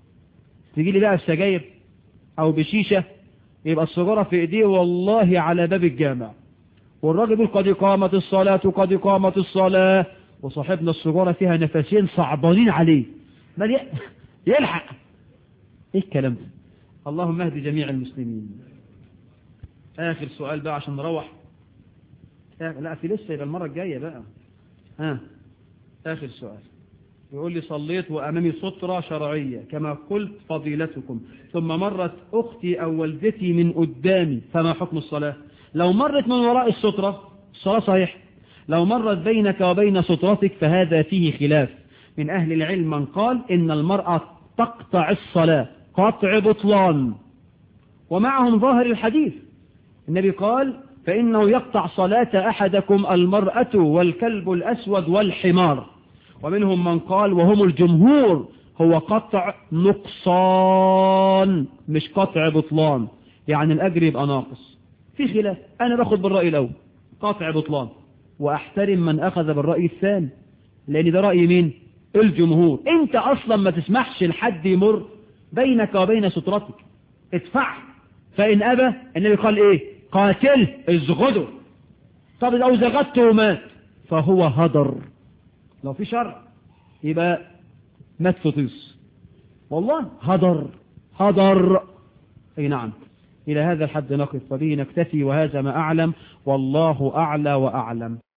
تجي لي بقى السجاير او بشيشة يبقى السجارة في ايديه والله على باب الجامع والراجل يقول قد قامت الصلاة قد قامت الصلاة وصاحبنا السجارة فيها نفسين صعبانين عليه بل يلحق ايه الكلام ده اللهم اهدي جميع المسلمين آخر سؤال بقى عشان نروح لا في لسه يبقى المرة الجاية بقى ها آخر سؤال يقول لي صليت وأمامي سترة شرعية كما قلت فضيلتكم ثم مرت أختي أو والدتي من قدامي فما حكم الصلاة لو مرت من وراء السترة الصلاة صحيح لو مرت بينك وبين سترتك فهذا فيه خلاف من أهل العلم من قال إن المرأة تقطع الصلاة قطع بطلان ومعهم ظاهر الحديث النبي قال فإنه يقطع صلاة أحدكم المرأة والكلب الأسود والحمار ومنهم من قال وهم الجمهور هو قطع نقصان مش قطع بطلان يعني الأجر يبقى ناقص في خلاف أنا باخد بالرأي الأول قطع بطلان وأحترم من أخذ بالرأي الثاني لأن ده رأي مين الجمهور انت أصلا ما تسمحش لحد يمر بينك وبين سترتك ادفع فإن أبى النبي قال إيه قاتل ازغده طب لو زغدته ومات فهو هدر لو في شرع يبقى مات فطيس والله هدر هدر اي نعم إلى هذا الحد نقف وبه نكتفي وهذا ما أعلم والله أعلى وأعلم